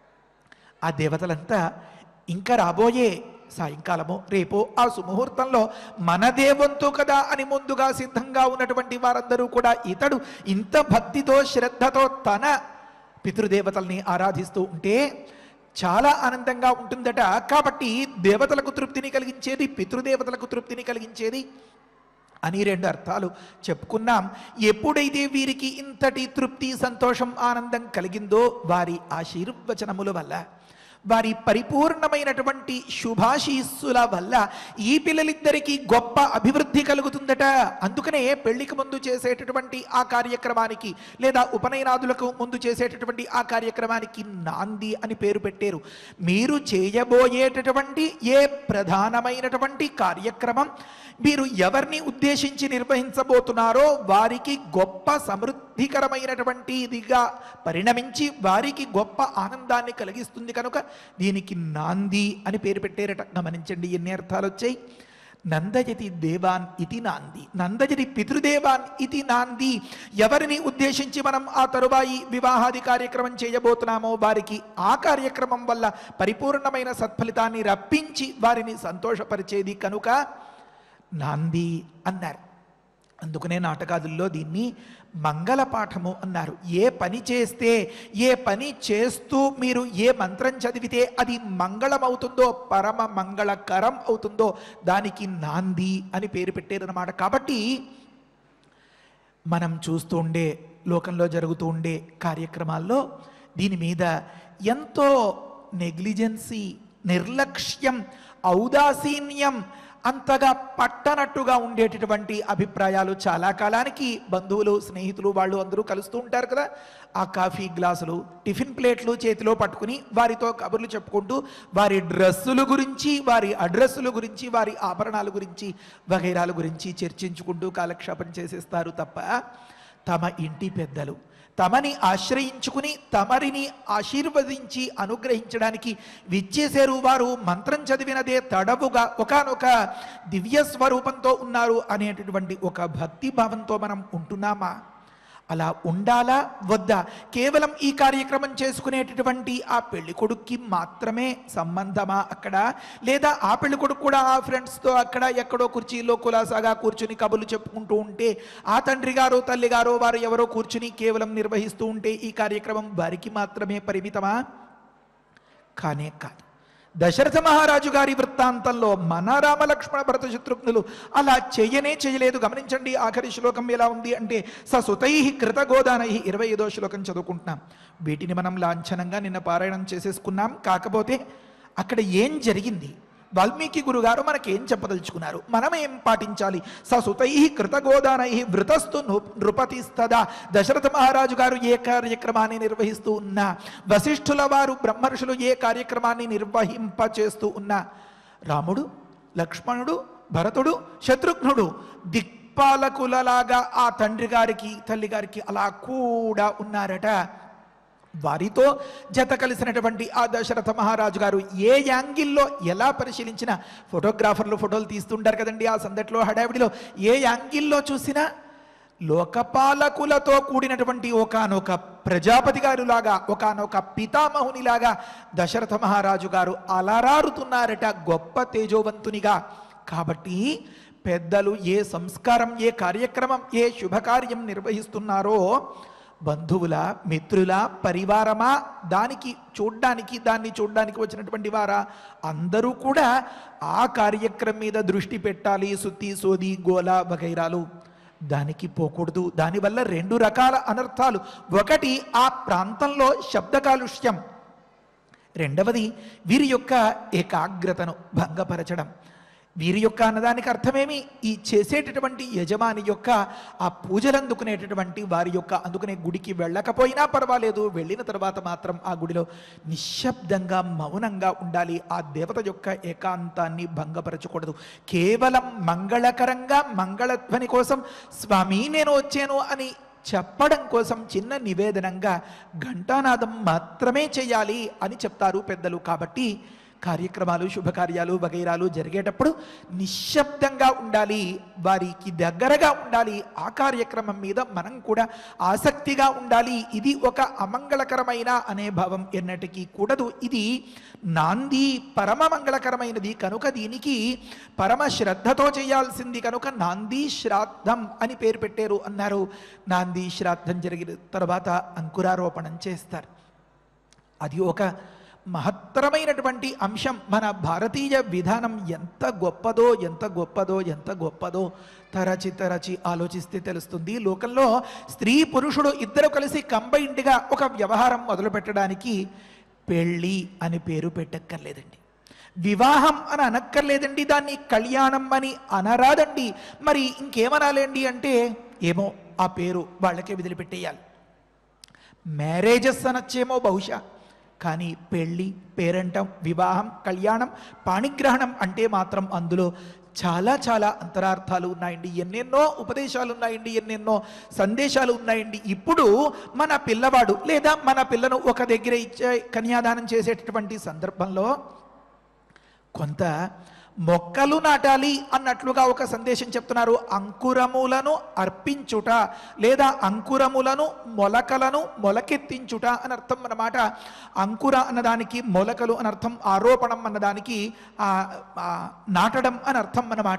ఆ దేవతలంతా ఇంకా రాబోయే సాయంకాలమో రేపో ఆ సుముహూర్తంలో మనదే వంతు కదా అని ముందుగా సిద్ధంగా ఉన్నటువంటి వారందరూ కూడా ఇతడు ఇంత భక్తితో శ్రద్ధతో తన పితృదేవతల్ని ఆరాధిస్తూ ఉంటే చాలా ఆనందంగా ఉంటుందట కాబట్టి దేవతలకు తృప్తిని కలిగించేది పితృదేవతలకు తృప్తిని కలిగించేది అని రెండు అర్థాలు చెప్పుకున్నాం ఎప్పుడైతే వీరికి ఇంతటి తృప్తి సంతోషం ఆనందం కలిగిందో వారి ఆశీర్వచనముల వల్ల వారి పరిపూర్ణమైనటువంటి శుభాశీస్సుల వల్ల ఈ పిల్లలిద్దరికీ గొప్ప అభివృద్ధి కలుగుతుందట అందుకనే పెళ్లికి ముందు చేసేటటువంటి ఆ కార్యక్రమానికి లేదా ఉపనయనాదులకు ముందు చేసేటటువంటి ఆ కార్యక్రమానికి నాంది అని పేరు పెట్టారు మీరు చేయబోయేటటువంటి ఏ ప్రధానమైనటువంటి కార్యక్రమం మీరు ఎవరిని ఉద్దేశించి నిర్వహించబోతున్నారో వారికి గొప్ప సమృద్ధికరమైనటువంటిదిగా పరిణమించి వారికి గొప్ప ఆనందాన్ని కలిగిస్తుంది కనుక దీనికి నాంది అని పేరు పెట్టారట గమనించండి ఎన్ని అర్థాలు వచ్చాయి నందయతి దేవాన్ ఇది నాంది నందయతి పితృదేవాన్ ఇది నాంది ఎవరిని ఉద్దేశించి మనం ఆ తరువాయి వివాహాది కార్యక్రమం చేయబోతున్నామో వారికి ఆ కార్యక్రమం వల్ల పరిపూర్ణమైన సత్ఫలితాన్ని రప్పించి వారిని సంతోషపరిచేది కనుక నాంది అన్నారు అందుకనే నాటకాదుల్లో దీన్ని మంగళ పాఠము అన్నారు ఏ పని చేస్తే ఏ పని చేస్తూ మీరు ఏ మంత్రం చదివితే అది మంగళమవుతుందో పరమ మంగళకరం అవుతుందో దానికి నాంది అని పేరు పెట్టారన్నమాట కాబట్టి మనం చూస్తూ ఉండే లోకంలో జరుగుతూ ఉండే కార్యక్రమాల్లో దీని మీద ఎంతో నెగ్లిజెన్సీ నిర్లక్ష్యం ఔదాసీన్యం అంతగా పట్టనట్టుగా ఉండేటటువంటి అభిప్రాయాలు చాలా కాలానికి బంధువులు స్నేహితులు వాళ్ళు అందరూ కలుస్తూ ఉంటారు కదా ఆ కాఫీ గ్లాసులు టిఫిన్ ప్లేట్లు చేతిలో పట్టుకుని వారితో కబుర్లు చెప్పుకుంటూ వారి డ్రెస్సుల గురించి వారి అడ్రస్సుల గురించి వారి ఆభరణాల గురించి వగైరాల గురించి చర్చించుకుంటూ కాలక్షేపం చేసేస్తారు తప్ప తమ ఇంటి పెద్దలు తమని ఆశ్రయించుకుని తమరిని ఆశీర్వదించి అనుగ్రహించడానికి విచ్చేశారు వారు మంత్రం చదివినదే తడవుగా ఒకానొక దివ్య స్వరూపంతో ఉన్నారు అనేటటువంటి ఒక భక్తి భావంతో మనం ఉంటున్నామా అలా ఉండాలా వద్దా కేవలం ఈ కార్యక్రమం చేసుకునేటటువంటి ఆ పెళ్లి కొడుక్కి మాత్రమే సంబంధమా అక్కడ లేదా ఆ పెళ్లి కొడుకు కూడా ఆ ఫ్రెండ్స్తో అక్కడ ఎక్కడో కుర్చీలో కులాసాగా కూర్చుని కబుర్లు చెప్పుకుంటూ ఉంటే ఆ తండ్రి గారు తల్లి గారు వారు ఎవరో కూర్చుని కేవలం నిర్వహిస్తూ ఉంటే ఈ కార్యక్రమం వారికి మాత్రమే పరిమితమా కానే కాదు దశరథ మహారాజు గారి వృత్తాంతంలో మన రామలక్ష్మణ భరత శత్రుఘ్నులు అలా చెయ్యనే చేయలేదు గమనించండి ఆఖరి శ్లోకం ఎలా ఉంది అంటే స సుతై కృతగోదానై ఇరవై ఐదో శ్లోకం చదువుకుంటున్నాం వీటిని మనం లాంఛనంగా నిన్న పారాయణం చేసేసుకున్నాం కాకపోతే అక్కడ ఏం జరిగింది వాల్మీకి గురుగారు మనకేం చెప్పదలుచుకున్నారు మనం ఏం పాటించాలి ససుతై కృతగోదానై వృతస్థు ను- నృపతిస్తదా దశరథ మహారాజు గారు ఏ కార్యక్రమాన్ని నిర్వహిస్తూ ఉన్నా వశిష్ఠుల వారు బ్రహ్మర్షులు ఏ కార్యక్రమాన్ని నిర్వహింప చేస్తూ ఉన్నా రాముడు లక్ష్మణుడు భరతుడు శత్రుఘ్నుడు దిక్పాలకులలాగా ఆ తండ్రి గారికి తల్లి గారికి అలా కూడా ఉన్నారట వారితో జత కలిసినటువంటి ఆ దశరథ మహారాజు గారు ఏ యాంగిల్లో ఎలా పరిశీలించినా ఫోటోగ్రాఫర్లు ఫోటోలు తీస్తుంటారు కదండి ఆ సందట్లో హడావిడిలో ఏ యాంగిల్లో చూసినా లోకపాలకులతో కూడినటువంటి ఒకానొక ప్రజాపతి గారులాగా ఒకానొక పితామహునిలాగా దశరథ మహారాజు గారు అలరారుతున్నారట గొప్ప తేజోవంతునిగా కాబట్టి పెద్దలు ఏ సంస్కారం ఏ కార్యక్రమం ఏ శుభకార్యం నిర్వహిస్తున్నారో బంధువుల మిత్రుల పరివారమా దానికి చూడ్డానికి దాన్ని చూడ్డానికి వచ్చినటువంటి వారా అందరూ కూడా ఆ కార్యక్రమం మీద దృష్టి పెట్టాలి సుత్తి సోది గోల వగైరాలు దానికి పోకూడదు దానివల్ల రెండు రకాల అనర్థాలు ఒకటి ఆ ప్రాంతంలో శబ్ద కాలుష్యం రెండవది వీరి యొక్క ఏకాగ్రతను భంగపరచడం వీరి యొక్క అన్నదానికి అర్థమేమి ఈ చేసేటటువంటి యజమాని యొక్క ఆ పూజలు అందుకునేటటువంటి వారి యొక్క అందుకునే గుడికి వెళ్ళకపోయినా పర్వాలేదు వెళ్ళిన తర్వాత మాత్రం ఆ గుడిలో నిశ్శబ్దంగా మౌనంగా ఉండాలి ఆ దేవత యొక్క ఏకాంతాన్ని భంగపరచకూడదు కేవలం మంగళకరంగా మంగళధ్వని కోసం స్వామి నేను వచ్చాను అని చెప్పడం కోసం చిన్న నివేదనంగా ఘంటానాదం మాత్రమే చేయాలి అని చెప్తారు పెద్దలు కాబట్టి కార్యక్రమాలు శుభకార్యాలు వగైరాలు జరిగేటప్పుడు నిశ్శబ్దంగా ఉండాలి వారికి దగ్గరగా ఉండాలి ఆ కార్యక్రమం మీద మనం కూడా ఆసక్తిగా ఉండాలి ఇది ఒక అమంగళకరమైన అనే భావం ఎన్నటికీ కూడదు ఇది నాంది పరమ మంగళకరమైనది కనుక దీనికి పరమ శ్రద్ధతో చేయాల్సింది కనుక నాంది శ్రాద్ధం అని పేరు పెట్టారు అన్నారు నాంది శ్రాద్ధం జరిగిన తర్వాత అంకురారోపణం చేస్తారు అది ఒక మహత్తరమైనటువంటి అంశం మన భారతీయ విధానం ఎంత గొప్పదో ఎంత గొప్పదో ఎంత గొప్పదో తరచి తరచి ఆలోచిస్తే తెలుస్తుంది లోకంలో స్త్రీ పురుషుడు ఇద్దరు కలిసి కంబైన్డ్గా ఒక వ్యవహారం మొదలు పెట్టడానికి పెళ్ళి అని పేరు పెట్టక్కర్లేదండి వివాహం అని అనక్కర్లేదండి దాన్ని కళ్యాణం అని అనరాదండి మరి ఇంకేమనాలండి అంటే ఏమో ఆ పేరు వాళ్ళకే వదిలిపెట్టేయాలి మ్యారేజెస్ అనొచ్చేమో బహుశా కానీ పెళ్ళి పేరంటం వివాహం కళ్యాణం పాణిగ్రహణం అంటే మాత్రం అందులో చాలా చాలా అంతరార్థాలు ఉన్నాయండి ఎన్నెన్నో ఉపదేశాలు ఉన్నాయండి ఎన్నెన్నో సందేశాలు ఉన్నాయండి ఇప్పుడు మన పిల్లవాడు లేదా మన పిల్లను ఒక దగ్గర ఇచ్చే కన్యాదానం చేసేటటువంటి సందర్భంలో కొంత మొక్కలు నాటాలి అన్నట్లుగా ఒక సందేశం చెప్తున్నారు అంకురములను అర్పించుట లేదా అంకురములను మొలకలను మొలకెత్తించుట అని అర్థం అన్నమాట అంకుర అన్నదానికి మొలకలు అని అర్థం ఆరోపణం అన్నదానికి ఆ, ఆ, నాటడం అని అర్థం అన్నమాట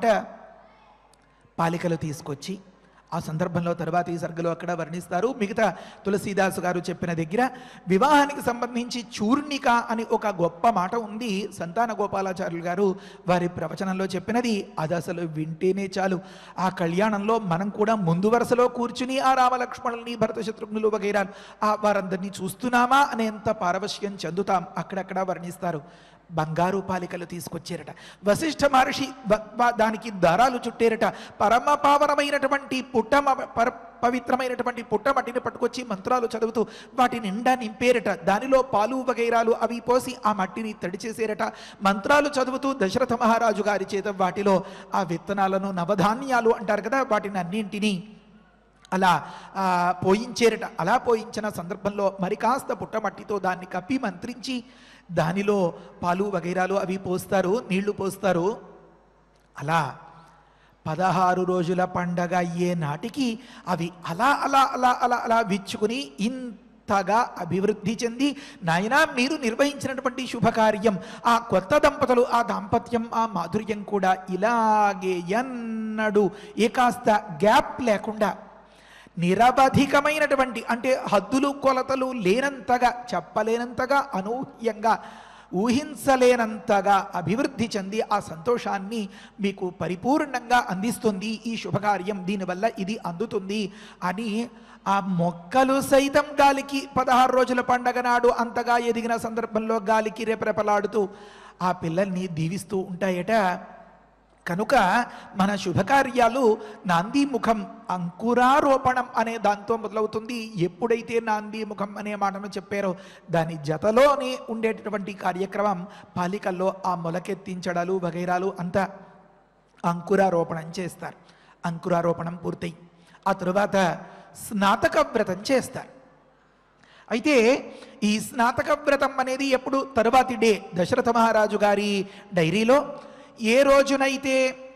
పాలికలు తీసుకొచ్చి ఆ సందర్భంలో తర్వాతి సర్గలో అక్కడ వర్ణిస్తారు మిగతా తులసీదాసు గారు చెప్పిన దగ్గర వివాహానికి సంబంధించి చూర్ణిక అని ఒక గొప్ప మాట ఉంది సంతాన గోపాలాచార్యులు గారు వారి ప్రవచనంలో చెప్పినది అది అసలు వింటేనే చాలు ఆ కళ్యాణంలో మనం కూడా ముందు వరుసలో కూర్చుని ఆ రామలక్ష్మణుల్ని భరత శత్రుఘ్నులు వగైరా ఆ వారందరినీ చూస్తున్నామా అనేంత పారవశ్యం చెందుతాం అక్కడక్కడ వర్ణిస్తారు బంగారు పాలికలు తీసుకొచ్చారట వశిష్ఠ మహర్షి బ- బ- దానికి దారాలు చుట్టారట పరమ పావనమైనటువంటి పుట్టమ పర పవిత్రమైనటువంటి పుట్టమట్టిని పట్టుకొచ్చి మంత్రాలు చదువుతూ వాటి నిండా నింపేరట దానిలో పాలు వగైరాలు అవి పోసి ఆ మట్టిని తడి చేసేరట మంత్రాలు చదువుతూ దశరథ మహారాజు గారి చేత వాటిలో ఆ విత్తనాలను నవధాన్యాలు అంటారు కదా వాటిని అన్నింటినీ అలా ఆ, పోయించేరట అలా పోయించిన సందర్భంలో మరి కాస్త పుట్టమట్టితో దాన్ని కప్పి మంత్రించి దానిలో పాలు వగైరాలు అవి పోస్తారు నీళ్లు పోస్తారు అలా పదహారు రోజుల పండగ అయ్యే నాటికి అవి అలా అలా అలా అలా అలా విచ్చుకుని ఇంతగా అభివృద్ధి చెంది నాయనా మీరు నిర్వహించినటువంటి శుభకార్యం ఆ కొత్త దంపతులు ఆ దాంపత్యం ఆ మాధుర్యం కూడా ఇలాగే ఎన్నడు ఏ కాస్త గ్యాప్ లేకుండా నిరవధికమైనటువంటి అంటే హద్దులు కొలతలు లేనంతగా చెప్పలేనంతగా అనూహ్యంగా ఊహించలేనంతగా అభివృద్ధి చెంది ఆ సంతోషాన్ని మీకు పరిపూర్ణంగా అందిస్తుంది ఈ శుభకార్యం దీనివల్ల ఇది అందుతుంది అని ఆ మొక్కలు సైతం గాలికి పదహారు రోజుల పండగ నాడు అంతగా ఎదిగిన సందర్భంలో గాలికి రెపరెపలాడుతూ ఆ పిల్లల్ని దీవిస్తూ ఉంటాయట కనుక మన శుభకార్యాలు నాంది ముఖం అంకురారోపణం అనే దాంతో మొదలవుతుంది ఎప్పుడైతే నాంది ముఖం అనే మాటను చెప్పారో దాని జతలోనే ఉండేటటువంటి కార్యక్రమం పాలికల్లో ఆ మొలకెత్తించడాలు వగైరాలు అంతా అంకురారోపణం చేస్తారు అంకురారోపణం పూర్తయి ఆ తరువాత స్నాతక వ్రతం చేస్తారు అయితే ఈ స్నాతక వ్రతం అనేది ఎప్పుడు తరువాతి డే దశరథ మహారాజు గారి డైరీలో ఏ రోజునైతే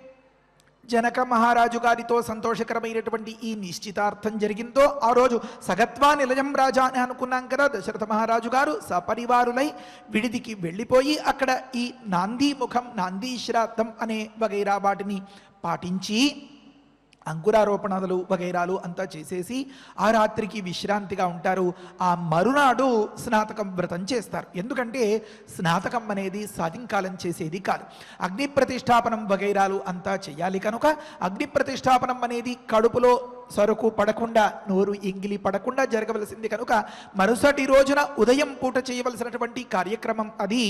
జనక మహారాజు గారితో సంతోషకరమైనటువంటి ఈ నిశ్చితార్థం జరిగిందో ఆ రోజు సగత్వా నిలయం రాజా అని అనుకున్నాం కదా దశరథ మహారాజు గారు సపరివారులై విడిదికి వెళ్ళిపోయి అక్కడ ఈ నాంది ముఖం నాంది శ్రాద్ధం అనే వగైరా వాటిని పాటించి అంకురారోపణలు వగైరాలు అంతా చేసేసి ఆ రాత్రికి విశ్రాంతిగా ఉంటారు ఆ మరునాడు స్నాతకం వ్రతం చేస్తారు ఎందుకంటే స్నాతకం అనేది సాయంకాలం చేసేది కాదు అగ్ని ప్రతిష్టాపనం వగైరాలు అంతా చేయాలి కనుక అగ్ని ప్రతిష్టాపనం అనేది కడుపులో సరుకు పడకుండా నోరు ఎంగిలి పడకుండా జరగవలసింది కనుక మరుసటి రోజున ఉదయం పూట చేయవలసినటువంటి కార్యక్రమం అది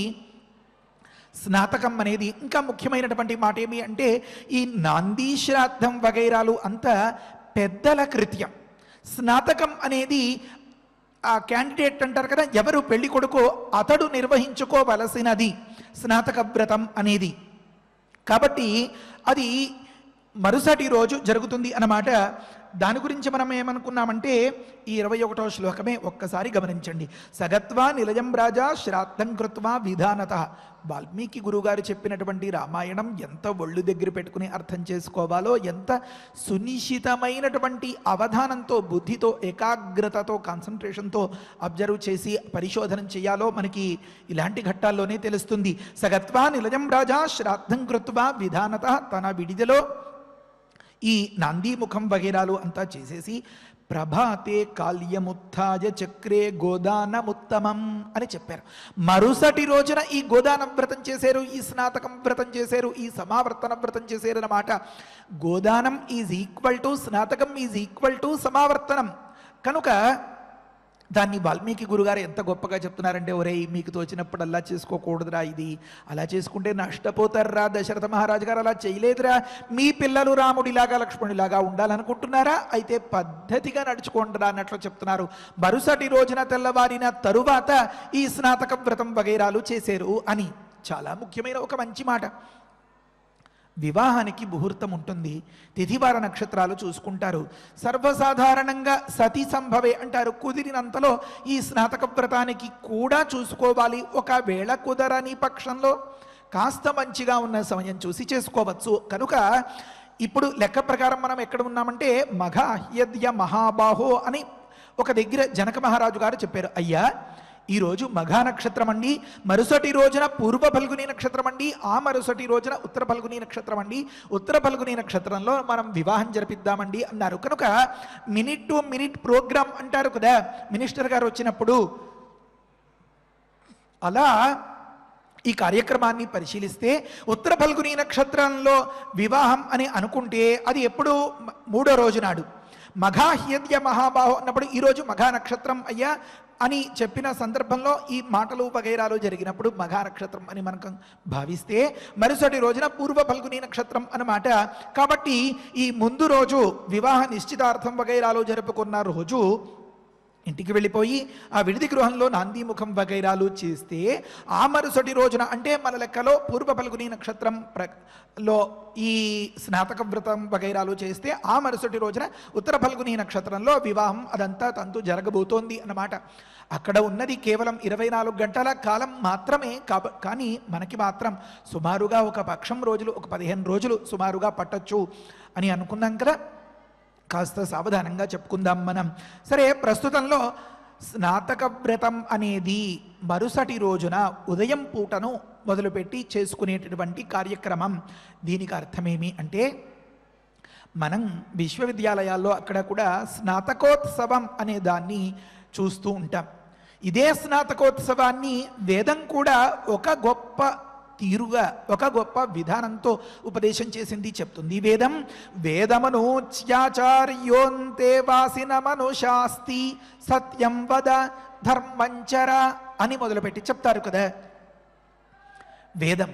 స్నాతకం అనేది ఇంకా ముఖ్యమైనటువంటి మాట ఏమి అంటే ఈ నాందీ శ్రాద్ధం వగైరాలు అంతా పెద్దల కృత్యం స్నాతకం అనేది ఆ క్యాండిడేట్ అంటారు కదా ఎవరు పెళ్లి కొడుకో అతడు నిర్వహించుకోవలసినది స్నాతక వ్రతం అనేది కాబట్టి అది మరుసటి రోజు జరుగుతుంది అన్నమాట దాని గురించి మనం ఏమనుకున్నామంటే ఈ ఇరవై ఒకటో శ్లోకమే ఒక్కసారి గమనించండి సగత్వా నిలయం రాజా శ్రాద్ధం కృత్వా విధానత వాల్మీకి గురుగారు చెప్పినటువంటి రామాయణం ఎంత ఒళ్ళు దగ్గర పెట్టుకుని అర్థం చేసుకోవాలో ఎంత సునిశ్చితమైనటువంటి అవధానంతో బుద్ధితో ఏకాగ్రతతో కాన్సన్ట్రేషన్తో అబ్జర్వ్ చేసి పరిశోధన చేయాలో మనకి ఇలాంటి ఘట్టాల్లోనే తెలుస్తుంది సగత్వా నిలయం రాజా శ్రాద్ధం కృత్వా విధానత తన విడిదిలో ఈ నాందీముఖం వగైరాలు అంతా చేసేసి ప్రభాతే కాల్యముత్థాయ చక్రే గోదానముత్తమం అని చెప్పారు మరుసటి రోజున ఈ గోదాన వ్రతం చేశారు ఈ స్నాతకం వ్రతం చేశారు ఈ సమావర్తన వ్రతం చేశారు అన్నమాట గోదానం ఈజ్ ఈక్వల్ టు స్నాతకం ఈజ్ ఈక్వల్ టు సమావర్తనం కనుక దాన్ని వాల్మీకి గురుగారు ఎంత గొప్పగా చెప్తున్నారంటే ఒరేయ్ మీకు తోచినప్పుడు అలా చేసుకోకూడదురా ఇది అలా చేసుకుంటే నష్టపోతారా దశరథ మహారాజు గారు అలా చేయలేదురా మీ పిల్లలు రాముడిలాగా లక్ష్మణుడిలాగా ఉండాలనుకుంటున్నారా అయితే పద్ధతిగా నడుచుకోండిరా అన్నట్లు చెప్తున్నారు మరుసటి రోజున తెల్లవారిన తరువాత ఈ స్నాతక వ్రతం వగైరాలు చేశారు అని చాలా ముఖ్యమైన ఒక మంచి మాట వివాహానికి ముహూర్తం ఉంటుంది తిథివార నక్షత్రాలు చూసుకుంటారు సర్వసాధారణంగా సతీ సంభవే అంటారు కుదిరినంతలో ఈ స్నాతక వ్రతానికి కూడా చూసుకోవాలి ఒకవేళ కుదరని పక్షంలో కాస్త మంచిగా ఉన్న సమయం చూసి చేసుకోవచ్చు కనుక ఇప్పుడు లెక్క ప్రకారం మనం ఎక్కడ ఉన్నామంటే మఘ యద్య మహాబాహో అని ఒక దగ్గర జనక మహారాజు గారు చెప్పారు అయ్యా ఈరోజు మఘా నక్షత్రం అండి మరుసటి రోజున పూర్వ ఫల్గుని నక్షత్రం అండి ఆ మరుసటి రోజున ఉత్తర ఫల్గుని నక్షత్రం అండి ఉత్తర ఫల్గుని నక్షత్రంలో మనం వివాహం జరిపిద్దామండి అన్నారు కనుక మినిట్ టు మినిట్ ప్రోగ్రామ్ అంటారు కదా మినిస్టర్ గారు వచ్చినప్పుడు అలా ఈ కార్యక్రమాన్ని పరిశీలిస్తే ఉత్తర ఫల్గుని నక్షత్రంలో వివాహం అని అనుకుంటే అది ఎప్పుడు మ- మూడో రోజు నాడు మఘాహ్యద్య మహాబాహో అన్నప్పుడు ఈరోజు మఘా నక్షత్రం అయ్యా అని చెప్పిన సందర్భంలో ఈ మాటలు వగైరాలు జరిగినప్పుడు మఘా నక్షత్రం అని మనకు భావిస్తే మరుసటి రోజున పూర్వ ఫల్గుని నక్షత్రం అన్నమాట కాబట్టి ఈ ముందు రోజు వివాహ నిశ్చితార్థం వగైరాలు జరుపుకున్న రోజు ఇంటికి వెళ్ళిపోయి ఆ విడిది గృహంలో నాందీముఖం వగైరాలు చేస్తే ఆ మరుసటి రోజున అంటే మన లెక్కలో పూర్వ ఫల్గుని నక్షత్రం ప్ర లో ఈ స్నాతక వ్రతం వగైరాలు చేస్తే ఆ మరుసటి రోజున ఉత్తర ఫల్గుని నక్షత్రంలో వివాహం అదంతా తంతు జరగబోతోంది అన్నమాట అక్కడ ఉన్నది కేవలం ఇరవై నాలుగు గంటల కాలం మాత్రమే కాబ కానీ మనకి మాత్రం సుమారుగా ఒక పక్షం రోజులు ఒక పదిహేను రోజులు సుమారుగా పట్టొచ్చు అని అనుకున్నాం కదా కాస్త సావధానంగా చెప్పుకుందాం మనం సరే ప్రస్తుతంలో స్నాతక వ్రతం అనేది మరుసటి రోజున ఉదయం పూటను మొదలుపెట్టి చేసుకునేటటువంటి కార్యక్రమం దీనికి అర్థమేమి అంటే మనం విశ్వవిద్యాలయాల్లో అక్కడ కూడా స్నాతకోత్సవం అనే దాన్ని చూస్తూ ఉంటాం ఇదే స్నాతకోత్సవాన్ని వేదం కూడా ఒక గొప్ప తీరుగా ఒక గొప్ప విధానంతో ఉపదేశం చేసింది చెప్తుంది వేదం వేదమను చ్యాచార్యోంతే వాసిన మనుషాస్తి సత్యం వద ధర్మంచర అని మొదలుపెట్టి చెప్తారు కదా వేదం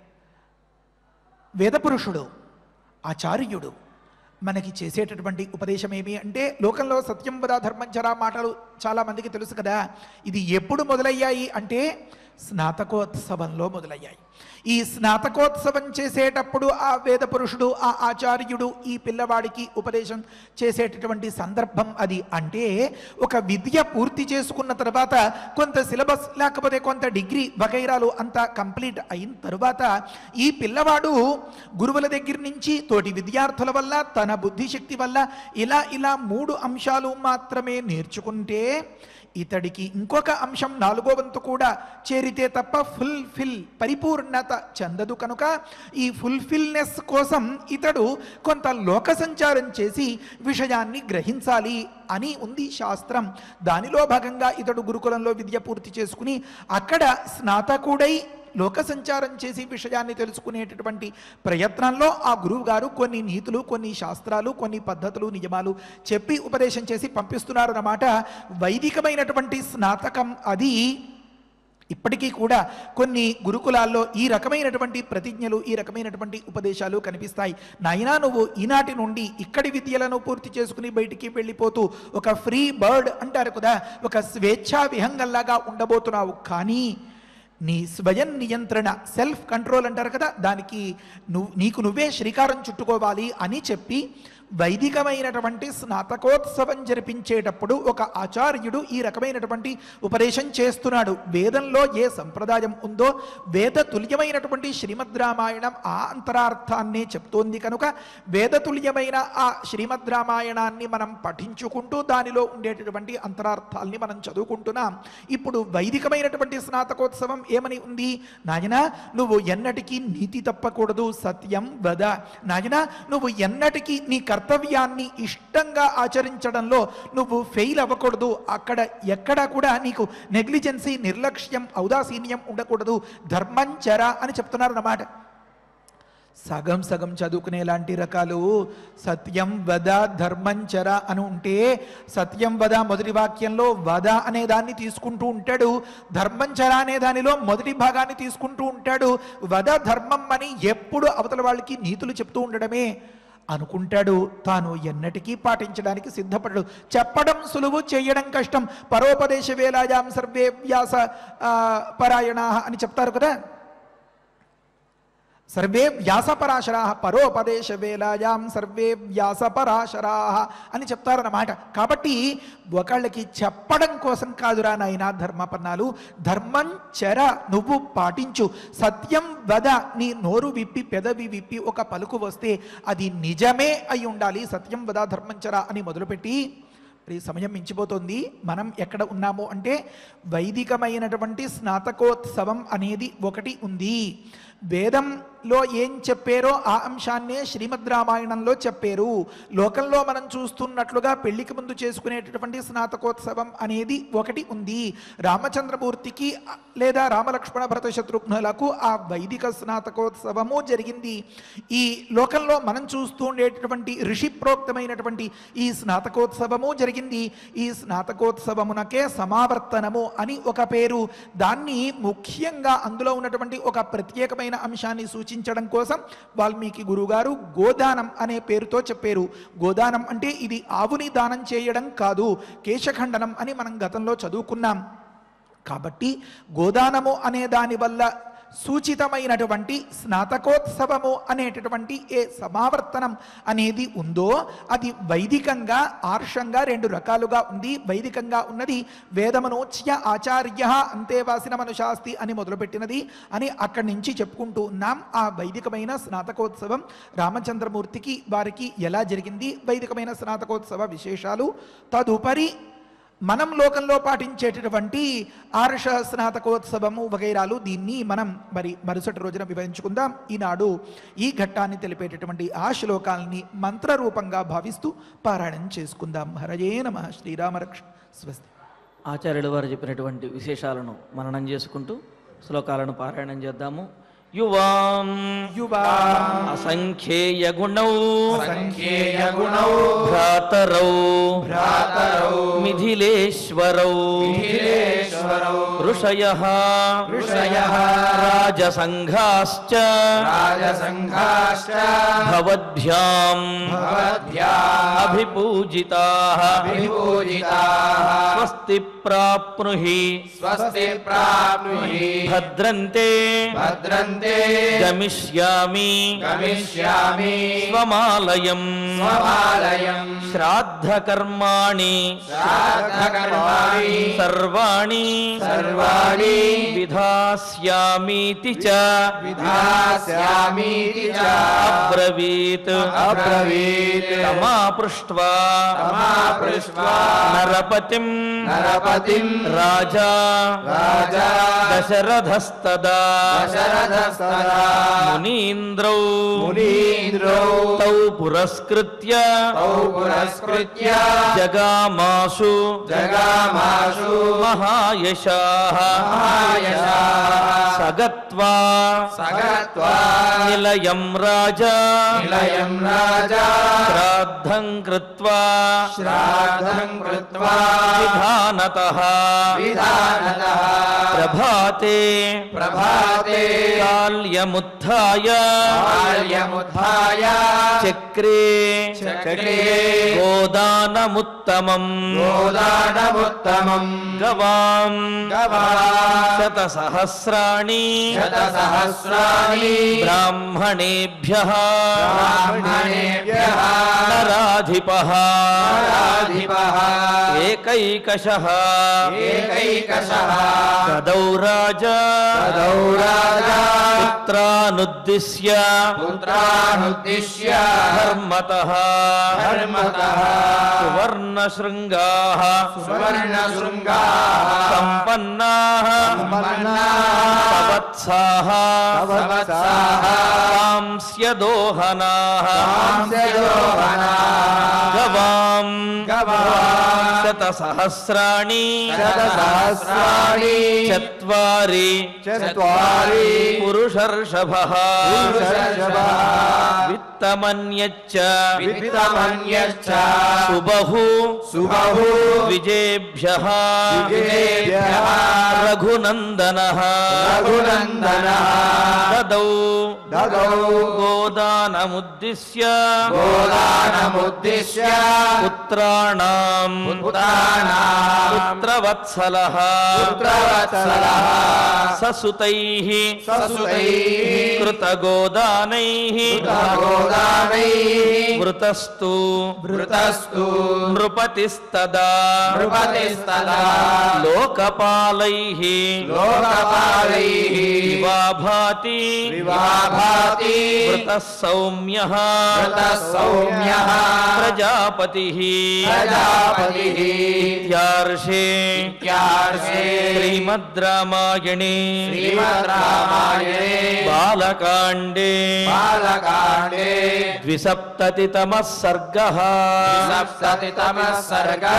వేదపురుషుడు ఆచార్యుడు మనకి చేసేటటువంటి ఉపదేశం ఏమి అంటే లోకంలో సత్యం వద ధర్మంచర మాటలు చాలా మందికి తెలుసు కదా ఇది ఎప్పుడు మొదలయ్యాయి అంటే స్నాతకోత్సవంలో మొదలయ్యాయి ఈ స్నాతకోత్సవం చేసేటప్పుడు ఆ వేద పురుషుడు ఆ ఆచార్యుడు ఈ పిల్లవాడికి ఉపదేశం చేసేటటువంటి సందర్భం అది అంటే ఒక విద్య పూర్తి చేసుకున్న తర్వాత కొంత సిలబస్ లేకపోతే కొంత డిగ్రీ వగైరాలు అంతా కంప్లీట్ అయిన తరువాత ఈ పిల్లవాడు గురువుల దగ్గర నుంచి తోటి విద్యార్థుల వల్ల తన బుద్ధిశక్తి వల్ల ఇలా ఇలా మూడు అంశాలు మాత్రమే నేర్చుకుంటే ఇతడికి ఇంకొక అంశం నాలుగో వంతు కూడా చేరితే తప్ప ఫుల్ ఫిల్ పరిపూర్ణత చెందదు కనుక ఈ ఫుల్ఫిల్నెస్ కోసం ఇతడు కొంత లోక సంచారం చేసి విషయాన్ని గ్రహించాలి అని ఉంది శాస్త్రం దానిలో భాగంగా ఇతడు గురుకులంలో విద్య పూర్తి చేసుకుని అక్కడ స్నాతకుడై లోక సంచారం చేసి విషయాన్ని తెలుసుకునేటటువంటి ప్రయత్నంలో ఆ గురువు గారు కొన్ని నీతులు కొన్ని శాస్త్రాలు కొన్ని పద్ధతులు నియమాలు చెప్పి ఉపదేశం చేసి పంపిస్తున్నారు అన్నమాట వైదికమైనటువంటి స్నాతకం అది ఇప్పటికీ కూడా కొన్ని గురుకులాల్లో ఈ రకమైనటువంటి ప్రతిజ్ఞలు ఈ రకమైనటువంటి ఉపదేశాలు కనిపిస్తాయి నాయనా నువ్వు ఈనాటి నుండి ఇక్కడి విద్యలను పూర్తి చేసుకుని బయటికి వెళ్ళిపోతూ ఒక ఫ్రీ బర్డ్ అంటారు కదా ఒక స్వేచ్ఛా విహంగల్లాగా ఉండబోతున్నావు కానీ నీ స్వయం నియంత్రణ సెల్ఫ్ కంట్రోల్ అంటారు కదా దానికి నువ్వు నీకు నువ్వే శ్రీకారం చుట్టుకోవాలి అని చెప్పి వైదికమైనటువంటి స్నాతకోత్సవం జరిపించేటప్పుడు ఒక ఆచార్యుడు ఈ రకమైనటువంటి ఉపదేశం చేస్తున్నాడు వేదంలో ఏ సంప్రదాయం ఉందో వేద తుల్యమైనటువంటి శ్రీమద్ రామాయణం ఆ అంతరార్థాన్నే చెప్తోంది కనుక వేద తుల్యమైన ఆ శ్రీమద్ రామాయణాన్ని మనం పఠించుకుంటూ దానిలో ఉండేటటువంటి అంతరార్థాల్ని మనం చదువుకుంటున్నాం ఇప్పుడు వైదికమైనటువంటి స్నాతకోత్సవం ఏమని ఉంది నాయన నువ్వు ఎన్నటికీ నీతి తప్పకూడదు సత్యం వద నాయన నువ్వు ఎన్నటికీ నీ కర్తవ్యాన్ని ఇష్టంగా ఆచరించడంలో నువ్వు ఫెయిల్ అవ్వకూడదు అక్కడ ఎక్కడా కూడా నీకు నెగ్లిజెన్సీ నిర్లక్ష్యం ఔదాసీన్యం ఉండకూడదు ధర్మంచర అని చెప్తున్నారు అన్నమాట సగం సగం చదువుకునే లాంటి రకాలు సత్యం వద ధర్మంచర అని ఉంటే సత్యం వద మొదటి వాక్యంలో వద అనే దాన్ని తీసుకుంటూ ఉంటాడు ధర్మంచర అనే దానిలో మొదటి భాగాన్ని తీసుకుంటూ ఉంటాడు వద ధర్మం అని ఎప్పుడు అవతల వాళ్ళకి నీతులు చెప్తూ ఉండడమే అనుకుంటాడు తాను ఎన్నటికీ పాటించడానికి సిద్ధపడడు చెప్పడం సులువు చేయడం కష్టం పరోపదేశ వేలాయాం సర్వే వ్యాస ఆ, పరాయణా అని చెప్తారు కదా సర్వే వ్యాసపరాశరా పరోపదేశ వేలాయాం సర్వే వ్యాసపరాశరా అని చెప్తారన్నమాట కాబట్టి ఒకళ్ళకి చెప్పడం కోసం కాదురా నాయన ధర్మపన్నాలు ధర్మం చెర నువ్వు పాటించు సత్యం వద నీ నోరు విప్పి పెదవి విప్పి ఒక పలుకు వస్తే అది నిజమే అయి ఉండాలి సత్యం వద ధర్మం చెర అని మొదలుపెట్టి మరి సమయం మించిపోతుంది మనం ఎక్కడ ఉన్నాము అంటే వైదికమైనటువంటి స్నాతకోత్సవం అనేది ఒకటి ఉంది వేదంలో ఏం చెప్పారో ఆ అంశాన్నే శ్రీమద్ రామాయణంలో చెప్పారు లోకంలో మనం చూస్తున్నట్లుగా పెళ్లికి ముందు చేసుకునేటటువంటి స్నాతకోత్సవం అనేది ఒకటి ఉంది రామచంద్రమూర్తికి లేదా రామలక్ష్మణ భరత శత్రుఘ్నులకు ఆ వైదిక స్నాతకోత్సవము జరిగింది ఈ లోకంలో మనం చూస్తూ ఉండేటటువంటి ఋషి ప్రోక్తమైనటువంటి ఈ స్నాతకోత్సవము జరిగింది ఈ స్నాతకోత్సవమునకే సమావర్తనము అని ఒక పేరు దాన్ని ముఖ్యంగా అందులో ఉన్నటువంటి ఒక ప్రత్యేకమైన అంశాన్ని సూచించడం కోసం వాల్మీకి గురుగారు గోదానం అనే పేరుతో చెప్పారు గోదానం అంటే ఇది ఆవుని దానం చేయడం కాదు కేశఖండనం అని మనం గతంలో చదువుకున్నాం కాబట్టి గోదానము అనే దాని వల్ల సూచితమైనటువంటి స్నాతకోత్సవము అనేటటువంటి ఏ సమావర్తనం అనేది ఉందో అది వైదికంగా ఆర్షంగా రెండు రకాలుగా ఉంది వైదికంగా ఉన్నది వేదమనోచ్య ఆచార్య అంతేవాసిన మనుశాస్తి అని మొదలుపెట్టినది అని అక్కడి నుంచి చెప్పుకుంటూ ఉన్నాం ఆ వైదికమైన స్నాతకోత్సవం రామచంద్రమూర్తికి వారికి ఎలా జరిగింది వైదికమైన స్నాతకోత్సవ విశేషాలు తదుపరి మనం లోకంలో పాటించేటటువంటి ఆర్ష స్నాతకోత్సవము వగైరాలు దీన్ని మనం మరి మరుసటి రోజున వివరించుకుందాం ఈనాడు ఈ ఘట్టాన్ని తెలిపేటటువంటి ఆ శ్లోకాలని మంత్రరూపంగా భావిస్తూ పారాయణం చేసుకుందాం హరయే నమ శ్రీరామరక్ష స్వస్తి ఆచార్యుల వారు చెప్పినటువంటి విశేషాలను మననం చేసుకుంటూ శ్లోకాలను పారాయణం చేద్దాము యువాం యువా అసంఖ్యేయ గుణౌ సంఖ్యేయ గుణౌ భ్రాతరౌ భ్రాతరౌ మిథిలేశ్వరౌ మిథిలేశ్వరౌ ఋషయః ఋషయః రాజసంఘాశ్చ రాజసంఘాశ్చ భవద్భ్యాం భవద్భ్యా అభిపూజితాః విభూజితాః స్వస్తి ప్రాప్నుహి స్వస్తి ప్రాప్నుహి భద్రంతే భద్రంతే గమిష్యామి గమిష్యామి స్వమాలయం స్వమాలయం శ్రాద్ధకర్మాణి శ్రాద్ధకర్మాణి సర్వాణి సర్వాణి విధాస్యామీతి చ విధాస్యామీతి చ అబ్రవీత్ అబ్రవీత్ తమాపృష్ట్వా తమాపృష్ట్వా నరపతిం నరపతిం రాజా రాజా దశరథస్తదా దశరథస్తదా మునీంద్రౌ మునీంద్రౌ తౌ పురస్కృత్య తౌ పురస్కృత్య జగామాసు జగామాసు మహాయశాః మహాయశాః సగత్వా సగత్వా నిలయం రాజా నిలయం రాజా శ్రాద్ధం కృత్వా శ్రాద్ధం కృత్వా విధానతః విధానతః ప్రభాతే ప్రభాతే కాల్యముత్థాయ బాల్యముత్థాయ చక్రే చక్రే గోదానముత్తమం గోదానముత్తమం గవాం గవాం శతసహస్రాణి శతసహస్రాణి బ్రాహ్మణేభ్యः బ్రాహ్మణేభ్యः నరాధిపः నరాధిపः ఏకైకశः ఏకైకశः తదౌ రాజా తదౌ రాజా పుత్రానుద్దిశ్య పుత్రానుద్దిశ్య ధర్మతः ధర్మతः సువర్ణశృంగాः సువర్ణశృంగాः సంపన్నాः సంపన్నాः తవ సవత్సాః సంవత్సరాः కాంస్యదోహనాః కాంస్యదోహనాः గవాం గవాం శతసహస్రాణి శతసహస్రాణి చత్వారి చత్వారి పురుషర్షభః పురుషర్షభः విత్తమన్యచ్చ విత్తమన్యశ్చ సుబహు సుబహు విజేభ్యః విజేభ్యః రఘునందనః రఘునందనः దదౌ దదౌ గోదానముద్దిశ్య గోదానముద్దిశ్య పుత్రాణాం పుత్రాణాం పుత్రవత్సలః పుత్రవత్సలः ససుతైః ససుతైః కృతగోదానైః గోదానైః వృతస్తు వృతస్తు నృపతిస్తదా నృపతిస్తదా లోకపాలైః లోకపాలైః వివాభాతి వివాభాతి వృతः సౌమ్యः వృతः సౌమ్యः ప్రజాపతిः ప్రజాపతిः ఇత్యార్షే ఇత్యార్షే శ్రీమద్ రామాయణే శ్రీమద్ రామాయణే బాలకాండే బాలకాండే ద్విసప్తతితమः సర్గः సప్తతితమः సర్గः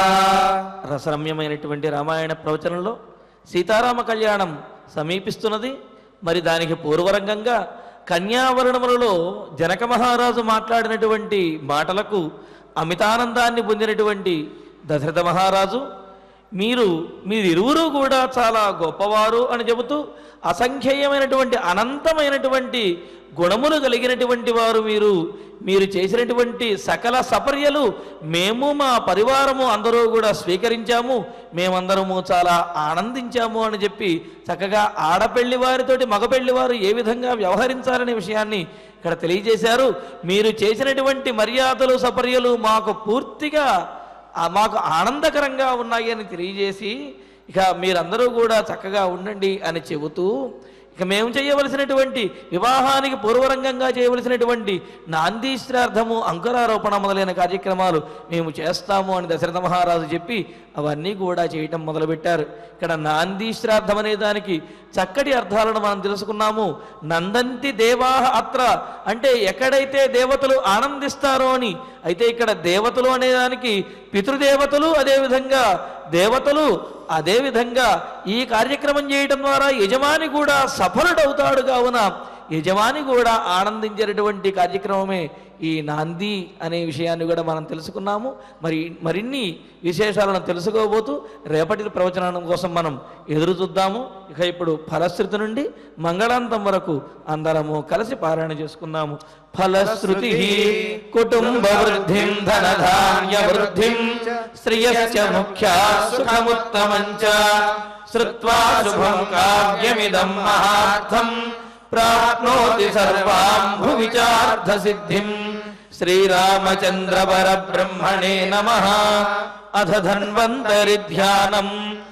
రసరమ్యమైనటువంటి రామాయణ ప్రవచనంలో సీతారామ కళ్యాణం సమీపిస్తున్నది మరి దానికి పూర్వరంగంగా కన్యావరణములలో జనక మహారాజు మాట్లాడినటువంటి మాటలకు అమితానందాన్ని పొందినటువంటి దశరథ మహారాజు మీరు మీరిరువురు కూడా చాలా గొప్పవారు అని చెబుతూ అసంఖ్యేయమైనటువంటి అనంతమైనటువంటి గుణములు కలిగినటువంటి వారు మీరు మీరు చేసినటువంటి సకల సపర్యలు మేము మా పరివారము అందరూ కూడా స్వీకరించాము మేమందరము చాలా ఆనందించాము అని చెప్పి చక్కగా ఆడపెళ్లి వారితోటి మగపెళ్లి వారు ఏ విధంగా వ్యవహరించాలనే విషయాన్ని ఇక్కడ తెలియజేశారు మీరు చేసినటువంటి మర్యాదలు సపర్యలు మాకు పూర్తిగా ఆ మాకు ఆనందకరంగా ఉన్నాయి అని తెలియజేసి ఇక మీరందరూ కూడా చక్కగా ఉండండి అని చెబుతూ ఇక మేము చేయవలసినటువంటి వివాహానికి పూర్వరంగంగా చేయవలసినటువంటి నాందీశ్రార్థము అంకురారోపణ మొదలైన కార్యక్రమాలు మేము చేస్తాము అని దశరథ మహారాజు చెప్పి అవన్నీ కూడా చేయటం మొదలుపెట్టారు ఇక్కడ నాందీశ్రార్థం అనే దానికి చక్కటి అర్థాలను మనం తెలుసుకున్నాము నందంతి దేవాహ అత్ర అంటే ఎక్కడైతే దేవతలు ఆనందిస్తారో అని అయితే ఇక్కడ దేవతలు అనే దానికి పితృదేవతలు అదేవిధంగా దేవతలు అదేవిధంగా ఈ కార్యక్రమం చేయటం ద్వారా యజమాని కూడా సఫలుడవుతాడు కావున యజమాని కూడా ఆనందించేటటువంటి కార్యక్రమమే ఈ నాంది అనే విషయాన్ని కూడా మనం తెలుసుకున్నాము మరి మరిన్ని విశేషాలను తెలుసుకోబోతూ రేపటి ప్రవచనం కోసం మనం ఎదురు చూద్దాము ఇక ఇప్పుడు ఫలశ్రుతి నుండి మంగళాంతం వరకు అందరము కలిసి పారాయణ చేసుకుందాము ఫలశ్రుతి కుటుంబ వృద్ధిం ధనధాన్య వృద్ధిం శ్రియస్య ముఖ్య సుఖముత్తమంచ శ్రుత్వా శుభం కావ్యమిదం మహార్థం ప్రాప్నోతి సర్వాం భువిచార్థ సిద్ధిం శ్రీరామచంద్ర పరబ్రహ్మణే నమ అథ ధన్వంతరి ధ్యానం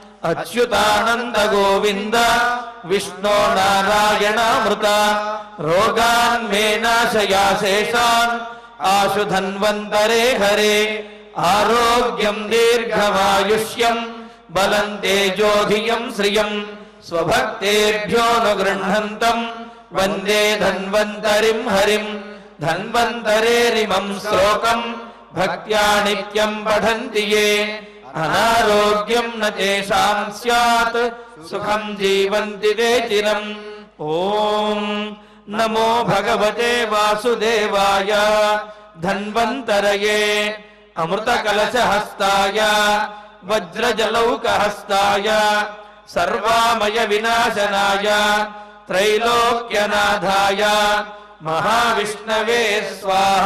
అచ్యుతానంద గోవింద విష్ణో నారాయణామృత రోగాన్ మే నాశయా శేషాన్ ఆశు ధన్వంతరే హరే ఆరోగ్యం దీర్ఘమాయుష్యం బలం తేజోధియం శ్రియం స్వభక్తేభ్యోనుగృహంతం వందే ధన్వంతరిం హరిం ధన్వంతరేరిమం శ్లోకం భక్త్యా నిత్యం పఠంతి ఏ అనారోగ్యం న తేషాం స్యాత్ సుఖం జీవంతి తే చిరం ఓం నమో భగవతే వాసుదేవాయ ధన్వంతరయే అమృతకలశహస్తాయ వజ్రజలౌకహస్తాయ సర్వామయ వినాశనాయ త్రైలోక్యనాథాయ మహావిష్ణవే స్వాహ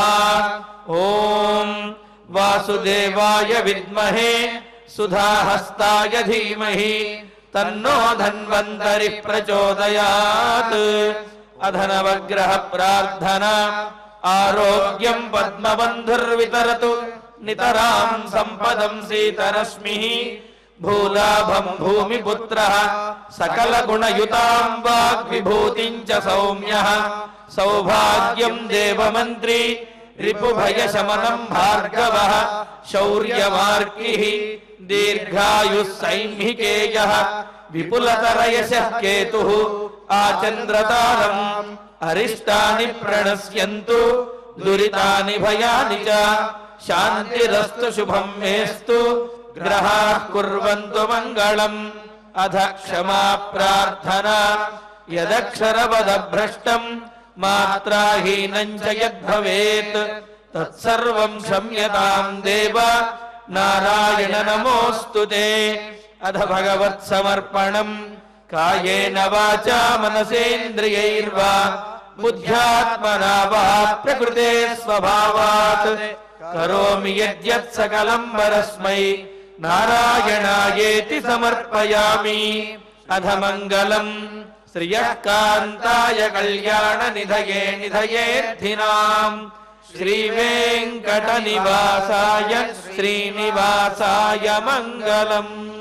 ఓం వాసుదేవాయ విద్మహే సుధాహస్తాయ ధీమహి తన్నో ధన్వంతరి ప్రచోదయాత్ అధనవగ్రహ ప్రార్థన ఆరోగ్యం పద్మబంధుర్వితరతు నితరాం సంపదం సీతరశ్మి భూలాభం భూమిపుత్ర సకల గుణయుతాం వాగ్విభూతిం చ సౌమ్య సౌభాగ్యం దేవమంత్రి రిపుభయశమనం భార్గవ శౌర్యమార్కి దీర్ఘాయుः సైంహికేయ విపులతరయశ కేతు ఆచంద్రతారం అరిష్టాని ప్రణశ్యంతు దురితాని భయాని చ శాంతిరస్తు శుభం మేస్తు గ్రహా కుర్వంతు మంగళం అధ క్షమా ప్రార్థనా యదక్షరవద భ్రష్టం మాత్రాహీనం చ యద్భవేత్ తత్సర్వం క్షమ్యతాం దేవ నారాయణ నమోऽस्तु తే అధ భగవత్ సమర్పణం కాయేన వాచా మనసేంద్రియైర్వా బుద్ధ్యాత్మనా వా ప్రకృతే స్వభావాత్ కరోమి యద్యత్ సకలం పరస్మై నారాయణాయేతి సమర్పయామి అధ మంగళం శ్రియకాంతాయ కళ్యాణ నిధయే నిధయేర్థినాం శ్రీ వెంకట నివాసాయ శ్రీనివాసాయ మంగళం